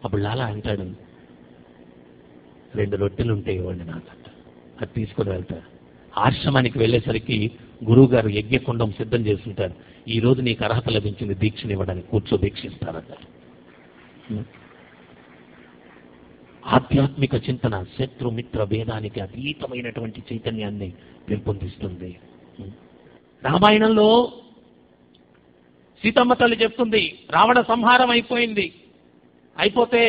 అప్పుడు లాలా అంటాడు రెండు రొట్టెలు ఉంటే ఇవ్వండి నాకంట అది తీసుకొని వెళ్తాడు ఆశ్రమానికి వెళ్ళేసరికి గురువు గారు యజ్ఞకుండం సిద్ధం చేస్తుంటారు ఈ రోజు నీకు అర్హత లభించింది దీక్షను ఇవ్వడానికి కూర్చో దీక్షిస్తారంటారు ఆధ్యాత్మిక చింతన శత్రు మిత్ర భేదానికి అతీతమైనటువంటి చైతన్యాన్ని పెంపొందిస్తుంది రామాయణంలో సీతమ్మ తల్లి చెప్తుంది రావణ సంహారం అయిపోయింది అయిపోతే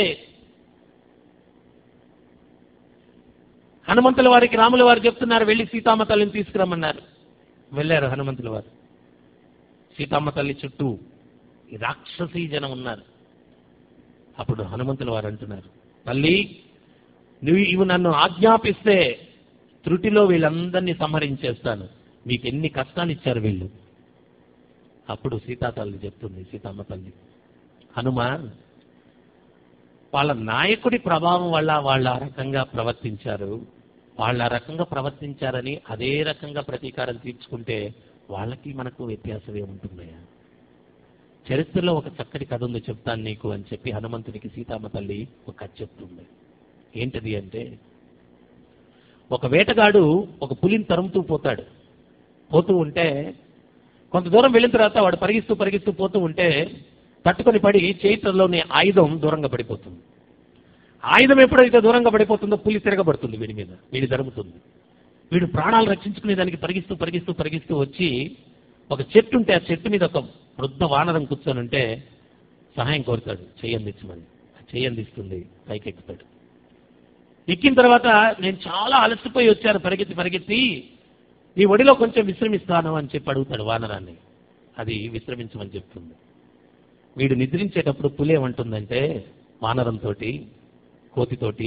హనుమంతుల వారికి రాముల వారు చెప్తున్నారు వెళ్ళి సీతమ్మ తల్లిని తీసుకురమ్మన్నారు వెళ్ళారు హనుమంతుల వారు సీతమ్మ తల్లి చుట్టూ ఈ రాక్షసీ జనం ఉన్నారు అప్పుడు హనుమంతుల వారు అంటున్నారు తల్లి నువ్వు ఇవి నన్ను ఆజ్ఞాపిస్తే త్రుటిలో వీళ్ళందరినీ సంహరించేస్తాను మీకు ఎన్ని కష్టాలు ఇచ్చారు వీళ్ళు అప్పుడు సీతా తల్లి చెప్తుంది సీతమ్మ తల్లి హనుమ వాళ్ళ నాయకుడి ప్రభావం వల్ల వాళ్ళ ఆ రకంగా ప్రవర్తించారు వాళ్ళ ఆ రకంగా ప్రవర్తించారని అదే రకంగా ప్రతీకారం తీర్చుకుంటే వాళ్ళకి మనకు వ్యత్యాసం ఏముంటుందయ్యా చరిత్రలో ఒక చక్కటి కథ ఉంది చెప్తాను నీకు అని చెప్పి హనుమంతునికి సీతమ్మ తల్లి ఒక కథ చెప్తుంది ఏంటది అంటే ఒక వేటగాడు ఒక పులిని తరుముతూ పోతాడు పోతూ ఉంటే కొంత దూరం వెళ్ళిన తర్వాత వాడు పరిగిస్తూ పరిగిస్తూ పోతూ ఉంటే తట్టుకొని పడి చేతిలోని ఆయుధం దూరంగా పడిపోతుంది ఆయుధం ఎప్పుడైతే దూరంగా పడిపోతుందో పులి తిరగబడుతుంది వీడి మీద వీడి జరుగుతుంది వీడు ప్రాణాలు రక్షించుకునే దానికి పరిగిస్తూ పరిగిస్తూ పరిగిస్తూ వచ్చి ఒక చెట్టు ఉంటే ఆ చెట్టు మీద ఒక వృద్ధ వానరం కూర్చొని ఉంటే సహాయం కోరుతాడు చెయ్యందించమని చెయ్యందిస్తుంది పైకి ఎక్కుతాడు ఎక్కిన తర్వాత నేను చాలా అలసిపోయి వచ్చాను పరిగెత్తి పరిగెత్తి నీ ఒడిలో కొంచెం విశ్రమిస్తాను అని చెప్పి అడుగుతాడు వానరాన్ని అది విశ్రమించమని చెప్తుంది వీడు నిద్రించేటప్పుడు పులి ఏమంటుందంటే వానరంతో కోతితోటి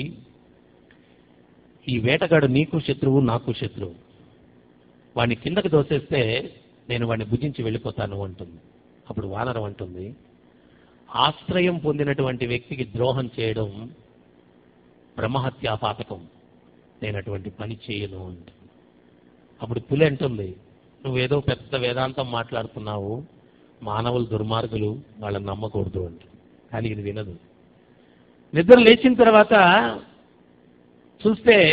ఈ వేటగాడు నీకు శత్రువు నాకు శత్రువు వాడిని కిందకి దోసేస్తే నేను వాడిని భుజించి వెళ్ళిపోతాను అంటుంది అప్పుడు వానరం అంటుంది ఆశ్రయం పొందినటువంటి వ్యక్తికి ద్రోహం చేయడం బ్రహ్మహత్యా పాతకం నేను అటువంటి పని చేయను అంటుంది అప్పుడు పులి అంటుంది నువ్వేదో పెద్ద వేదాంతం మాట్లాడుతున్నావు మానవులు దుర్మార్గులు వాళ్ళని నమ్మకూడదు అంట కానీ ఇది వినదు నిద్ర లేచిన తర్వాత చూస్తే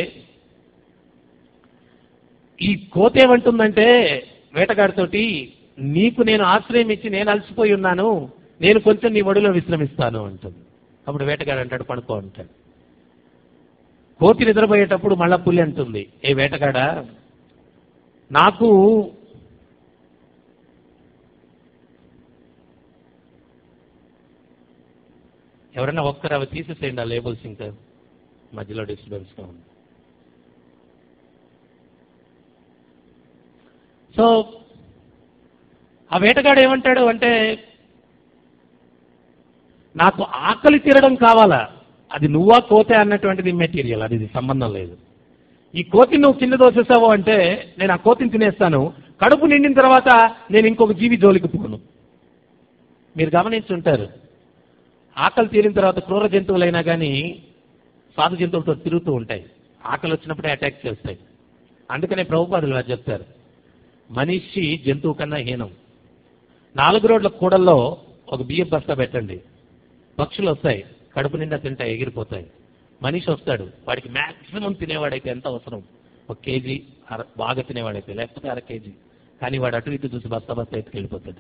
ఈ కోత ఏమంటుందంటే వేటగాడితోటి నీకు నేను ఆశ్రయం ఇచ్చి నేను అలసిపోయి ఉన్నాను నేను కొంచెం నీ ఒడిలో విశ్రమిస్తాను అంటుంది అప్పుడు వేటగాడు అంటాడు పడుకో అంటాడు కోతి నిద్రపోయేటప్పుడు మళ్ళా పులి అంటుంది ఏ వేటగాడా నాకు ఎవరైనా ఒక్కరు అవి తీసేసేయండి ఆ లేబుల్స్ ఇంకా మధ్యలో డిస్టర్బెన్స్ గా ఉంది సో ఆ వేటగాడు ఏమంటాడు అంటే నాకు ఆకలి తీరడం కావాలా అది నువ్వా కోతే అన్నటువంటిది మెటీరియల్ అది ఇది సంబంధం లేదు ఈ కోతిని నువ్వు కింద దోసేసావు అంటే నేను ఆ కోతిని తినేస్తాను కడుపు నిండిన తర్వాత నేను ఇంకొక జీవి జోలికి పోను మీరు గమనించుంటారు ఆకలి తీరిన తర్వాత క్రూర జంతువులైనా కానీ సాధు జంతువులతో తిరుగుతూ ఉంటాయి ఆకలి వచ్చినప్పుడే అటాక్ చేస్తాయి అందుకనే ప్రభుపాదులు వారు చెప్తారు మనిషి జంతువు కన్నా హీనం నాలుగు రోడ్ల కూడల్లో ఒక బియ్యం బస్తా పెట్టండి పక్షులు వస్తాయి కడుపు నిండా తింటాయి ఎగిరిపోతాయి మనిషి వస్తాడు వాడికి మాక్సిమం తినేవాడైతే ఎంత అవసరం ఒక కేజీ అర బాగా తినేవాడైతే లేకపోతే అర కేజీ కానీ వాడు అటు ఇటు చూసి బస్తా బస్తా ఎత్తుకెళ్ళిపోతాడు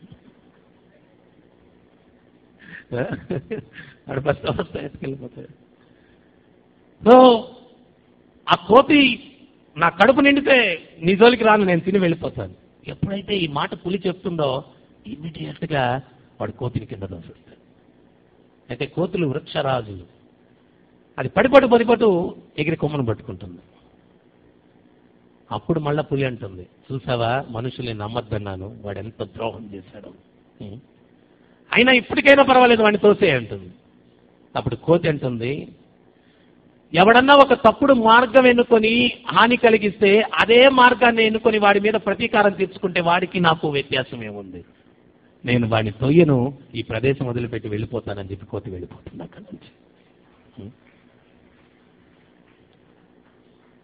వాడు బస్తా బస్తా ఎత్తుకెళ్ళిపోతాడు సో ఆ కోతి నా కడుపు నిండితే నీ జోలికి రాను నేను తిని వెళ్ళిపోతాను ఎప్పుడైతే ఈ మాట పులి చెప్తుందో ఇమ్మీడియట్ గా వాడు కోతిని కింద దోసేస్తాడు అయితే కోతులు వృక్షరాజులు అది పడిపడు పడిపటు ఎగిరి కొమ్మను పట్టుకుంటుంది అప్పుడు మళ్ళా పులి అంటుంది చూసావా మనుషుల్ని నమ్మద్దన్నాను వాడు ఎంత ద్రోహం చేశాడు ఉం. అయినా ఇప్పటికైనా పర్వాలేదు వాడిని తోసే అంటుంది అప్పుడు కోతి అంటుంది ఎవడన్నా ఒక తప్పుడు మార్గం ఎన్నుకొని హాని కలిగిస్తే అదే మార్గాన్ని ఎన్నుకొని వాడి మీద ప్రతీకారం తీర్చుకుంటే వాడికి నాకు వ్యత్యాసం ఏముంది నేను వాడిని తొయ్యను ఈ ప్రదేశం వదిలిపెట్టి వెళ్ళిపోతానని చెప్పి కోతి వెళ్ళిపోతుంది అక్కడి నుంచి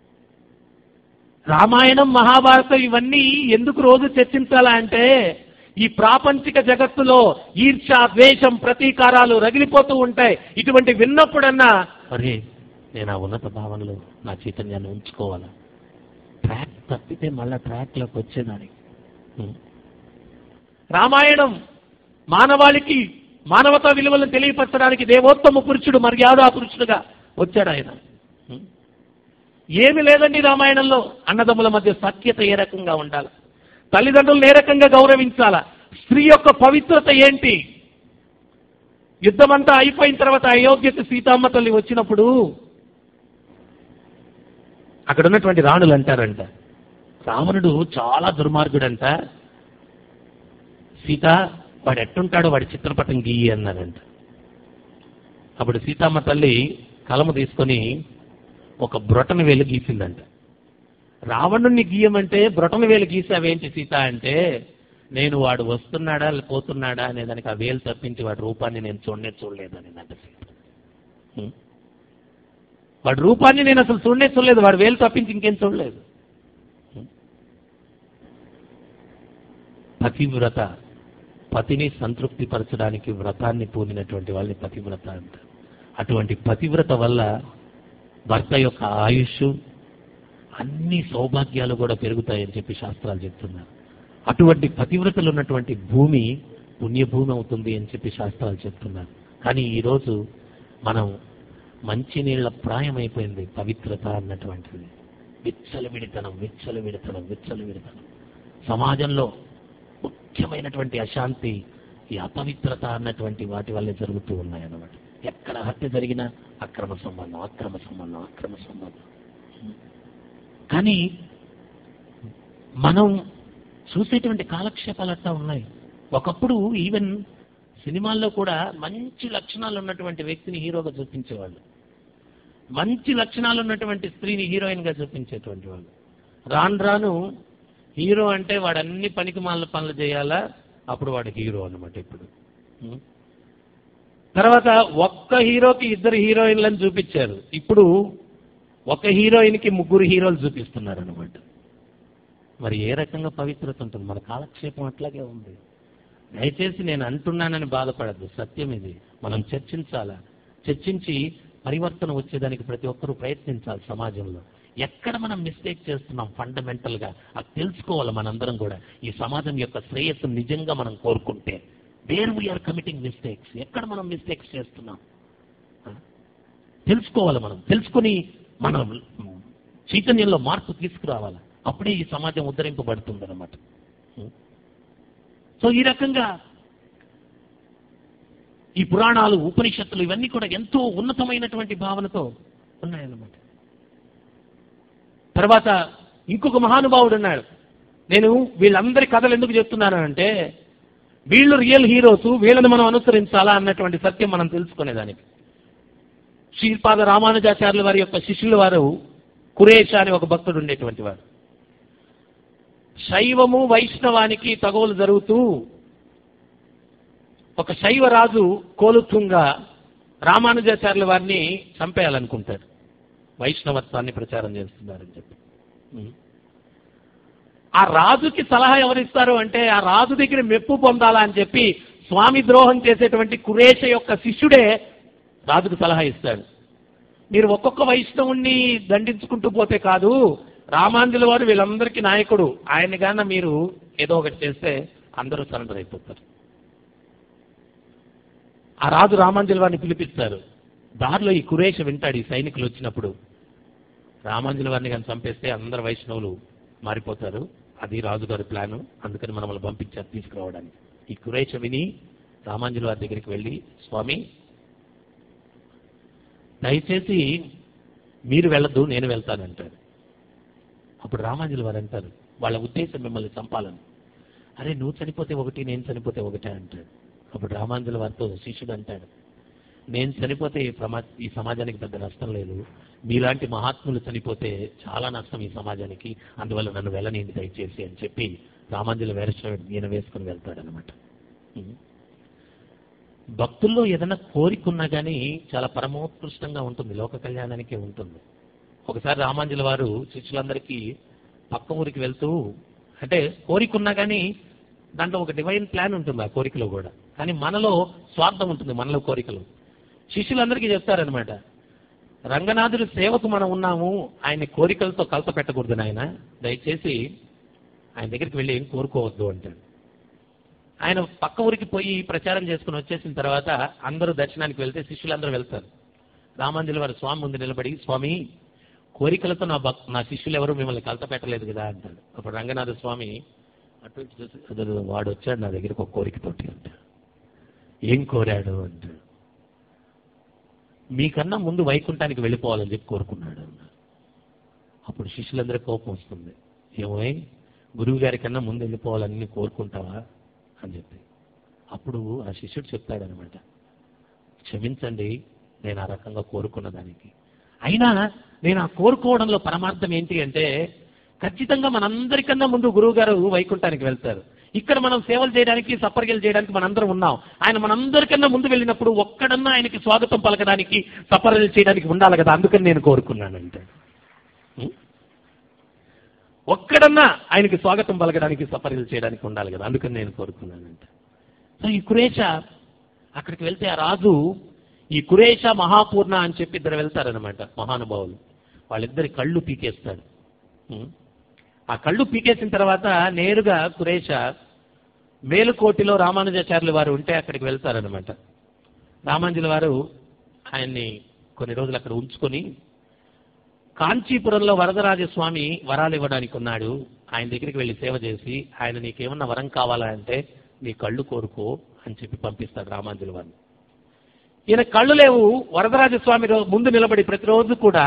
రామాయణం మహాభారతం ఇవన్నీ ఎందుకు రోజు చర్చించాలా అంటే ఈ ప్రాపంచిక జగత్తులో ఈర్ష ద్వేషం ప్రతీకారాలు రగిలిపోతూ ఉంటాయి ఇటువంటి విన్నప్పుడన్నా అరే నేను ఆ ఉన్నత భావనలో నా చైతన్యాన్ని ఉంచుకోవాలా ట్రాక్ తప్పితే మళ్ళా ట్రాక్లోకి వచ్చేదానికి ఉం. రామాయణం మానవాళికి మానవతా విలువలను తెలియపరచడానికి దేవోత్తమ పురుషుడు మర్యాదా పురుషుడుగా వచ్చాడు ఆయన ఉం. ఏమి లేదండి రామాయణంలో అన్నదమ్ముల మధ్య సఖ్యత ఏ రకంగా ఉండాలి తల్లిదండ్రులను ఏ రకంగా గౌరవించాలా స్త్రీ యొక్క పవిత్రత ఏంటి యుద్ధమంతా అయిపోయిన తర్వాత అయోధ్యకు సీతమ్మ తల్లి వచ్చినప్పుడు అక్కడ ఉన్నటువంటి రాణులు అంటారంట రావణుడు చాలా దుర్మార్గుడంట సీత వాడు ఎట్టుంటాడో వాడి చిత్రపటం గీయి అన్నారంట అప్పుడు సీతమ్మ తల్లి కలము తీసుకొని ఒక బ్రొటన వేలు గీసిందంట రావణుణ్ణి గీయమంటే బ్రొటన వేలు గీసావేంటి సీత అంటే నేను వాడు వస్తున్నాడా పోతున్నాడా అనే దానికి ఆ వేలు తప్పించి వాడి రూపాన్ని నేను చూడనే చూడలేదని అంట సీత హ్మ్. వాడి రూపాన్ని నేను అసలు చూడనే చూడలేదు వాడు వేలు తప్పించి ఇంకేం చూడలేదు హ్మ్. పతివ్రత పతిని సంతృప్తి పరచడానికి వ్రతాన్ని పూనినటువంటి వాళ్ళని పతివ్రత అంటారు అటువంటి పతివ్రత వల్ల భర్త యొక్క ఆయుష్ అన్ని సౌభాగ్యాలు కూడా పెరుగుతాయని చెప్పి శాస్త్రాలు చెప్తున్నారు అటువంటి పతివ్రతలు ఉన్నటువంటి భూమి పుణ్యభూమి అవుతుంది అని చెప్పి శాస్త్రాలు చెప్తున్నారు కానీ ఈరోజు మనం మంచినీళ్ల ప్రాయం అయిపోయింది పవిత్రత అన్నటువంటిది విచ్చలు విడితనం విచ్చలు విడితనం విచ్చలు విడితనం సమాజంలో ముఖ్యమైనటువంటి అశాంతి ఈ అపవిత్రత అన్నటువంటి వాటి వల్లే జరుగుతూ ఉన్నాయన్నమాట ఎక్కడ హత్య జరిగినా అక్రమ సంబంధం అక్రమ సంబంధం అక్రమ సంబంధం కానీ మనం చూసేటువంటి కాలక్షేపాలు అట్లా ఉన్నాయి ఒకప్పుడు ఈవెన్ సినిమాల్లో కూడా మంచి లక్షణాలు ఉన్నటువంటి వ్యక్తిని హీరోగా చూపించేవాళ్ళు మంచి లక్షణాలు ఉన్నటువంటి స్త్రీని హీరోయిన్ గా చూపించేటువంటి వాళ్ళు రాను రాను హీరో అంటే వాడు అన్ని పనికి మాల పనులు చేయాలా అప్పుడు వాడు హీరో అన్నమాట ఇప్పుడు ఉం? తర్వాత ఒక్క హీరోకి ఇద్దరు హీరోయిన్లను చూపించారు ఇప్పుడు ఒక హీరోయిన్ కి ముగ్గురు హీరోలు చూపిస్తున్నారు అనమాట మరి ఏ రకంగా పవిత్రత ఉంటుంది మన కాలక్షేపం అట్లాగే ఉంది దయచేసి నేను అంటున్నానని బాధపడద్దు సత్యం ఇది మనం చర్చించాలా చర్చించి పరివర్తన వచ్చేదానికి ప్రతి ఒక్కరూ ప్రయత్నించాలి సమాజంలో ఎక్కడ మనం మిస్టేక్ చేస్తున్నాం ఫండమెంటల్ గా అది తెలుసుకోవాలి మనందరం కూడా ఈ సమాజం యొక్క శ్రేయస్సు నిజంగా మనం కోరుకుంటే వేర్ వీఆర్ కమిటింగ్ మిస్టేక్స్ ఎక్కడ మనం మిస్టేక్స్ చేస్తున్నాం ఆ? తెలుసుకోవాలి మనం తెలుసుకొని మనం చైతన్యంలో మార్పు తీసుకురావాలి అప్పుడే ఈ సమాజం ఉద్ధరింపబడుతుంది అనమాట సో ఈ రకంగా ఈ పురాణాలు ఉపనిషత్తులు ఇవన్నీ కూడా ఎంతో ఉన్నతమైనటువంటి భావనతో ఉన్నాయన్నమాట తర్వాత ఇంకొక మహానుభావుడు ఉన్నాడు నేను వీళ్ళందరి కథలు ఎందుకు చెప్తున్నాను అంటే వీళ్ళు రియల్ హీరోస్ వీళ్ళని మనం అనుసరించాలా అన్నటువంటి సత్యం మనం తెలుసుకునేదానికి శ్రీపాద రామానుజాచార్యుల వారి యొక్క శిష్యుల వారు కురేష అని ఒక భక్తుడు ఉండేటువంటి వారు శైవము వైష్ణవానికి తగవులు జరుగుతూ ఒక శైవ రాజు కోలుతుంగా రామానుజాచార్యుల వారిని చంపేయాలనుకుంటాడు వైష్ణవత్వాన్ని ప్రచారం చేస్తున్నారని చెప్పి ఉం. ఆ రాజుకి సలహా ఎవరిస్తారు అంటే ఆ రాజు దగ్గర మెప్పు పొందాలా అని చెప్పి స్వామి ద్రోహం చేసేటువంటి కురేష యొక్క శిష్యుడే రాజుకు సలహా ఇస్తాడు మీరు ఒక్కొక్క వైష్ణవుణ్ణి దండించుకుంటూ పోతే కాదు రామాంజుల వారు వీళ్ళందరికీ నాయకుడు ఆయన గాన మీరు ఏదో ఒకటి చేస్తే అందరూ సరెండర్ అయిపోతారు ఆ రాజు రామాంజుల వారిని పిలిపిస్తారు దారిలో ఈ కురేష వింటాడు ఈ సైనికులు వచ్చినప్పుడు రామాంజుల వారిని కానీ చంపేస్తే అందరు వైష్ణవులు మారిపోతారు అది రాజుగారి ప్లాను అందుకని మనం వాళ్ళని పంపించారు తీసుకురావడానికి ఈ కురేష విని రామాంజుల వారి దగ్గరికి వెళ్ళి స్వామి దయచేసి మీరు వెళ్ళొద్దు నేను వెళ్తానంటాడు అప్పుడు రామాంజుల వారు అంటారు వాళ్ళ ఉద్దేశం మిమ్మల్ని చంపాలని అరే నువ్వు చనిపోతే ఒకటి నేను చనిపోతే ఒకటే అంటాడు అప్పుడు రామాంజుల వారితో శిష్యుడు అంటాడు నేను చనిపోతే ఈ ప్రమా ఈ సమాజానికి పెద్ద నష్టం లేదు మీలాంటి మహాత్ములు చనిపోతే చాలా నష్టం ఈ సమాజానికి అందువల్ల నన్ను వెళ్ళనీయండి దయచేసి అని చెప్పి రామాంజుల వేరేశ్వర ఈయన వేసుకుని వెళ్తాడనమాట ఉం. భక్తుల్లో ఏదైనా కోరిక ఉన్నా కానీ చాలా పరమోత్కృష్టంగా ఉంటుంది లోక కళ్యాణానికే ఉంటుంది ఒకసారి రామాంజుల వారు శిష్యులందరికీ పక్క ఊరికి వెళ్తూ అంటే కోరిక ఉన్నా కానీ దాంట్లో ఒక డివైన్ ప్లాన్ ఉంటుంది ఆ కోరికలో కూడా కానీ మనలో స్వార్థం ఉంటుంది మనలో కోరికలు శిష్యులందరికీ చెప్తారనమాట రంగనాథుడి సేవకు మనం ఉన్నాము ఆయన కోరికలతో కలత పెట్టకూడదు నాయన దయచేసి ఆయన దగ్గరికి వెళ్ళి ఏం కోరుకోవద్దు అంటాడు ఆయన పక్క ఊరికి పోయి ప్రచారం చేసుకుని వచ్చేసిన తర్వాత అందరూ దర్శనానికి వెళ్తే శిష్యులందరూ వెళ్తారు రామాంజలి వారి స్వామి ముందు నిలబడి స్వామి కోరికలతో నా భక్ నా శిష్యులు ఎవరు మిమ్మల్ని కలత పెట్టలేదు కదా అంటాడు అప్పుడు రంగనాథ స్వామి అటు ఇటు చూసి "అదే వాడు వచ్చాడు నా దగ్గరికి ఒక కోరికతోటి అంటాడు ఏం కోరాడు అంటాడు మీకన్నా ముందు వైకుంఠానికి వెళ్ళిపోవాలని చెప్పి కోరుకున్నాడు అన్నాడు. అప్పుడు శిష్యులందరూ కోపం వస్తుంది ఏమోయ్ గురువు గారి కన్నా ముందు వెళ్ళిపోవాలని నువ్వు కోరుకుంటావా అని చెప్పి అప్పుడు ఆ శిష్యుడు చెప్తాడనమాట క్షమించండి నేను ఆ రకంగా కోరుకున్న దానికి అయినా నేను ఆ కోరుకోవడంలో పరమార్థం ఏంటి అంటే ఖచ్చితంగా మనందరికన్నా ముందు గురువు గారు వైకుంఠానికి వెళ్తారు ఇక్కడ మనం సేవలు చేయడానికి సపర్యలు చేయడానికి మనందరం ఉన్నాం ఆయన మనందరికన్నా ముందు వెళ్ళినప్పుడు ఒక్కడన్నా ఆయనకి స్వాగతం పలకడానికి సపర్యలు చేయడానికి ఉండాలి కదా అందుకని నేను కోరుకున్నానంటే ఉం? ఒక్కడన్నా ఆయనకి స్వాగతం పలకడానికి సపర్యలు చేయడానికి ఉండాలి కదా అందుకని నేను కోరుకున్నానంట సో ఈ కురేష అక్కడికి వెళ్తే ఆ రాజు ఈ కురేష మహాపూర్ణ అని చెప్పి ఇద్దరు వెళ్తారనమాట మహానుభావులు వాళ్ళిద్దరి కళ్ళు పీకేస్తాడు ఉం? ఆ కళ్ళు పీకేసిన తర్వాత నేరుగా కురేష మేలుకోటిలో రామానుజాచార్యులు వారు ఉంటే అక్కడికి వెళ్తారనమాట రామానుజుల వారు ఆయన్ని కొన్ని రోజులు అక్కడ ఉంచుకొని కాంచీపురంలో వరదరాజస్వామి వరాలు ఇవ్వడానికి ఉన్నాడు ఆయన దగ్గరికి వెళ్ళి సేవ చేసి ఆయన నీకేమన్నా వరం కావాలా అంటే నీ కళ్ళు కోరుకో అని చెప్పి పంపిస్తాడు రామాంజుల వారిని ఈయన కళ్ళు లేవు వరదరాజస్వామి రో- ముందు నిలబడి ప్రతిరోజు కూడా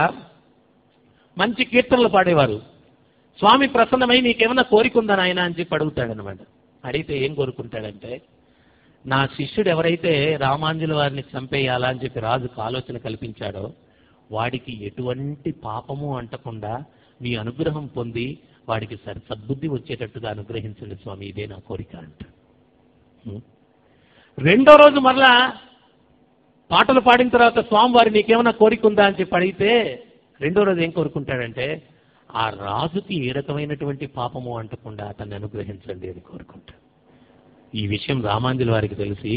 మంచి కీర్తనలు పాడేవారు స్వామి ప్రసన్నమై నీకేమన్నా కోరిక ఉందా నాయన అని చెప్పి అడుగుతాడనమాట అడిగితే ఏం కోరుకుంటాడంటే నా శిష్యుడు ఎవరైతే రామాంజుల వారిని చంపేయాలా అని చెప్పి రాజుకు ఆలోచన కల్పించాడో వాడికి ఎటువంటి పాపము అంటకుండా మీ అనుగ్రహం పొంది వాడికి సరి సద్బుద్ధి వచ్చేటట్టుగా అనుగ్రహించండి స్వామి ఇదే నా కోరిక అంట హ్మ్. రెండో రోజు మరలా పాటలు పాడిన తర్వాత స్వామివారి నీకేమైనా కోరిక ఉందా అని చెప్పి అడిగితే రెండో రోజు ఏం కోరుకుంటాడంటే ఆ రాజుకి ఏ రకమైనటువంటి పాపము అంటకుండా అతన్ని అనుగ్రహించండి అని కోరుకుంటాడు ఈ విషయం రామాంజుల వారికి తెలిసి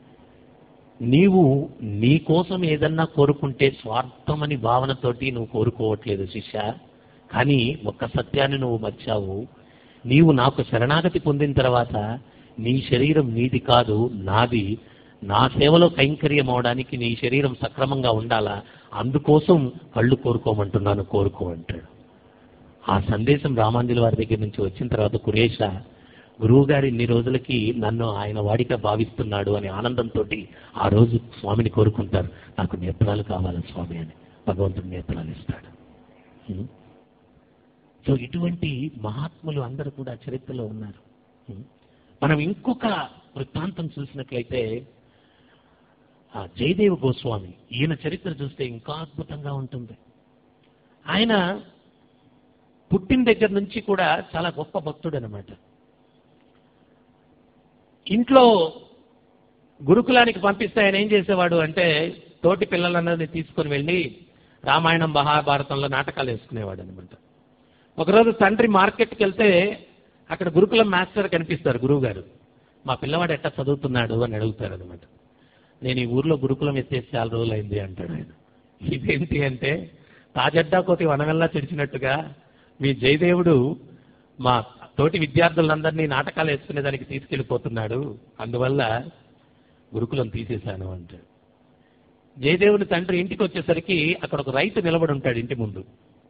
నీవు నీ కోసం ఏదన్నా కోరుకుంటే స్వార్థమని భావనతోటి నువ్వు కోరుకోవట్లేదు శిష్య కానీ ఒక్క సత్యాన్ని నువ్వు మర్చావు నీవు నాకు శరణాగతి పొందిన తర్వాత నీ శరీరం నీది కాదు నాది నా సేవలో కైంకర్యం అవడానికి నీ శరీరం సక్రమంగా ఉండాలా అందుకోసం కళ్ళు కోరుకోమంటున్నాను కోరుకో అంటాడు ఆ సందేశం రామాంజుల వారి దగ్గర నుంచి వచ్చిన తర్వాత కురేష గురువు గారు ఇన్ని రోజులకి నన్ను ఆయన వాడిగా భావిస్తున్నాడు అనే ఆనందంతో ఆ రోజు స్వామిని కోరుకుంటారు నాకు నేత్రాలు కావాలి స్వామి అని భగవంతుడు నేత్రాలు ఇస్తాడు ఉం? సో ఇటువంటి మహాత్ములు అందరూ కూడా చరిత్రలో ఉన్నారు ఉం? మనం ఇంకొక వృత్తాంతం చూసినట్లయితే ఆ జయదేవ గోస్వామి ఈయన చరిత్ర చూస్తే ఇంకా అద్భుతంగా ఉంటుంది ఆయన పుట్టిన దగ్గర నుంచి కూడా చాలా గొప్ప భక్తుడు అనమాట ఇంట్లో గురుకులానికి పంపిస్తే ఆయన ఏం చేసేవాడు అంటే తోటి పిల్లలందరినీ తీసుకొని వెళ్ళి రామాయణం మహాభారతంలో నాటకాలు వేసుకునేవాడు అనమాట ఒకరోజు తండ్రి మార్కెట్కి వెళ్తే అక్కడ గురుకులం మాస్టర్ కనిపిస్తారు గురువు గారు మా పిల్లవాడు ఎట్టా చదువుతున్నాడు అని అడుగుతారు అనమాట నేను ఈ ఊర్లో గురుకులం ఎత్తేసి చాలా రోజులైంది అంటాడు ఆయన ఇదేంటి అంటే తాజడ్డా కోతి వనగల్లా చెడిచినట్టుగా మీ జయదేవుడు మా తోటి విద్యార్థులందరినీ నాటకాలు వేసుకునే దానికి తీసుకెళ్లిపోతున్నాడు అందువల్ల గురుకులం తీసేశాను అంటాడు జయదేవుని తండ్రి ఇంటికి వచ్చేసరికి అక్కడ ఒక రైతు నిలబడి ఉంటాడు ఇంటి ముందు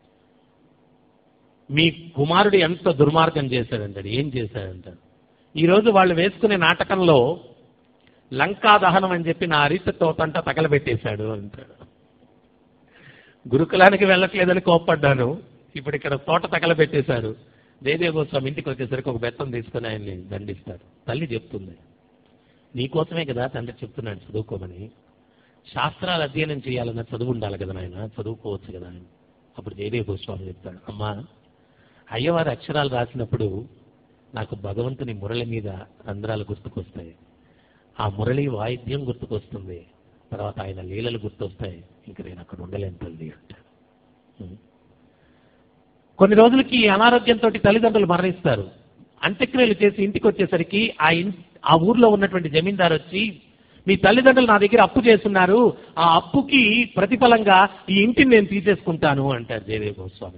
మీ కుమారుడు ఎంత దుర్మార్గం చేశాడంటాడు ఏం చేశాడంటాడు ఈ రోజు వాళ్ళు వేసుకునే నాటకంలో లంకా దహనం అని చెప్పి నా అరిత తోటంతా తగలబెట్టేశాడు అంటాడు గురుకులానికి వెళ్ళట్లేదని కోప్పడ్డాను ఇప్పుడు ఇక్కడ తోట తగలబెట్టేశాడు జయదేవ గోస్వామి ఇంటికి వచ్చేసరికి ఒక బెత్తం తీసుకుని ఆయన్ని దండిస్తాడు తల్లి చెప్తుంది నీకోసమే కదా తండ్రి చెప్తున్నాడు చదువుకోమని శాస్త్రాలు అధ్యయనం చేయాలన్న చదువు ఉండాలి కదా నాయన చదువుకోవచ్చు కదా అని అప్పుడు జయదేవ గోస్వామి చెప్తాడు అమ్మా అయ్యవారి అక్షరాలు రాసినప్పుడు నాకు భగవంతుని మురళి మీద రంధ్రాలు గుర్తుకొస్తాయి ఆ మురళి వాయిద్యం గుర్తుకొస్తుంది తర్వాత ఆయన లీలలు గుర్తొస్తాయి ఇంక నేను అక్కడ ఉండలేను తల్లి అంటాడు ఉం. కొన్ని రోజులకి అనారోగ్యంతో తల్లిదండ్రులు మరణిస్తారు అంత్యక్రియలు చేసి ఇంటికి వచ్చేసరికి ఆ ఇన్ ఆ ఊర్లో ఉన్నటువంటి జమీందారు వచ్చి మీ తల్లిదండ్రులు నా దగ్గర అప్పు చేస్తున్నారు ఆ అప్పుకి ప్రతిఫలంగా ఈ ఇంటిని నేను తీసేసుకుంటాను అంటారు జయదేవ్ గోస్వామి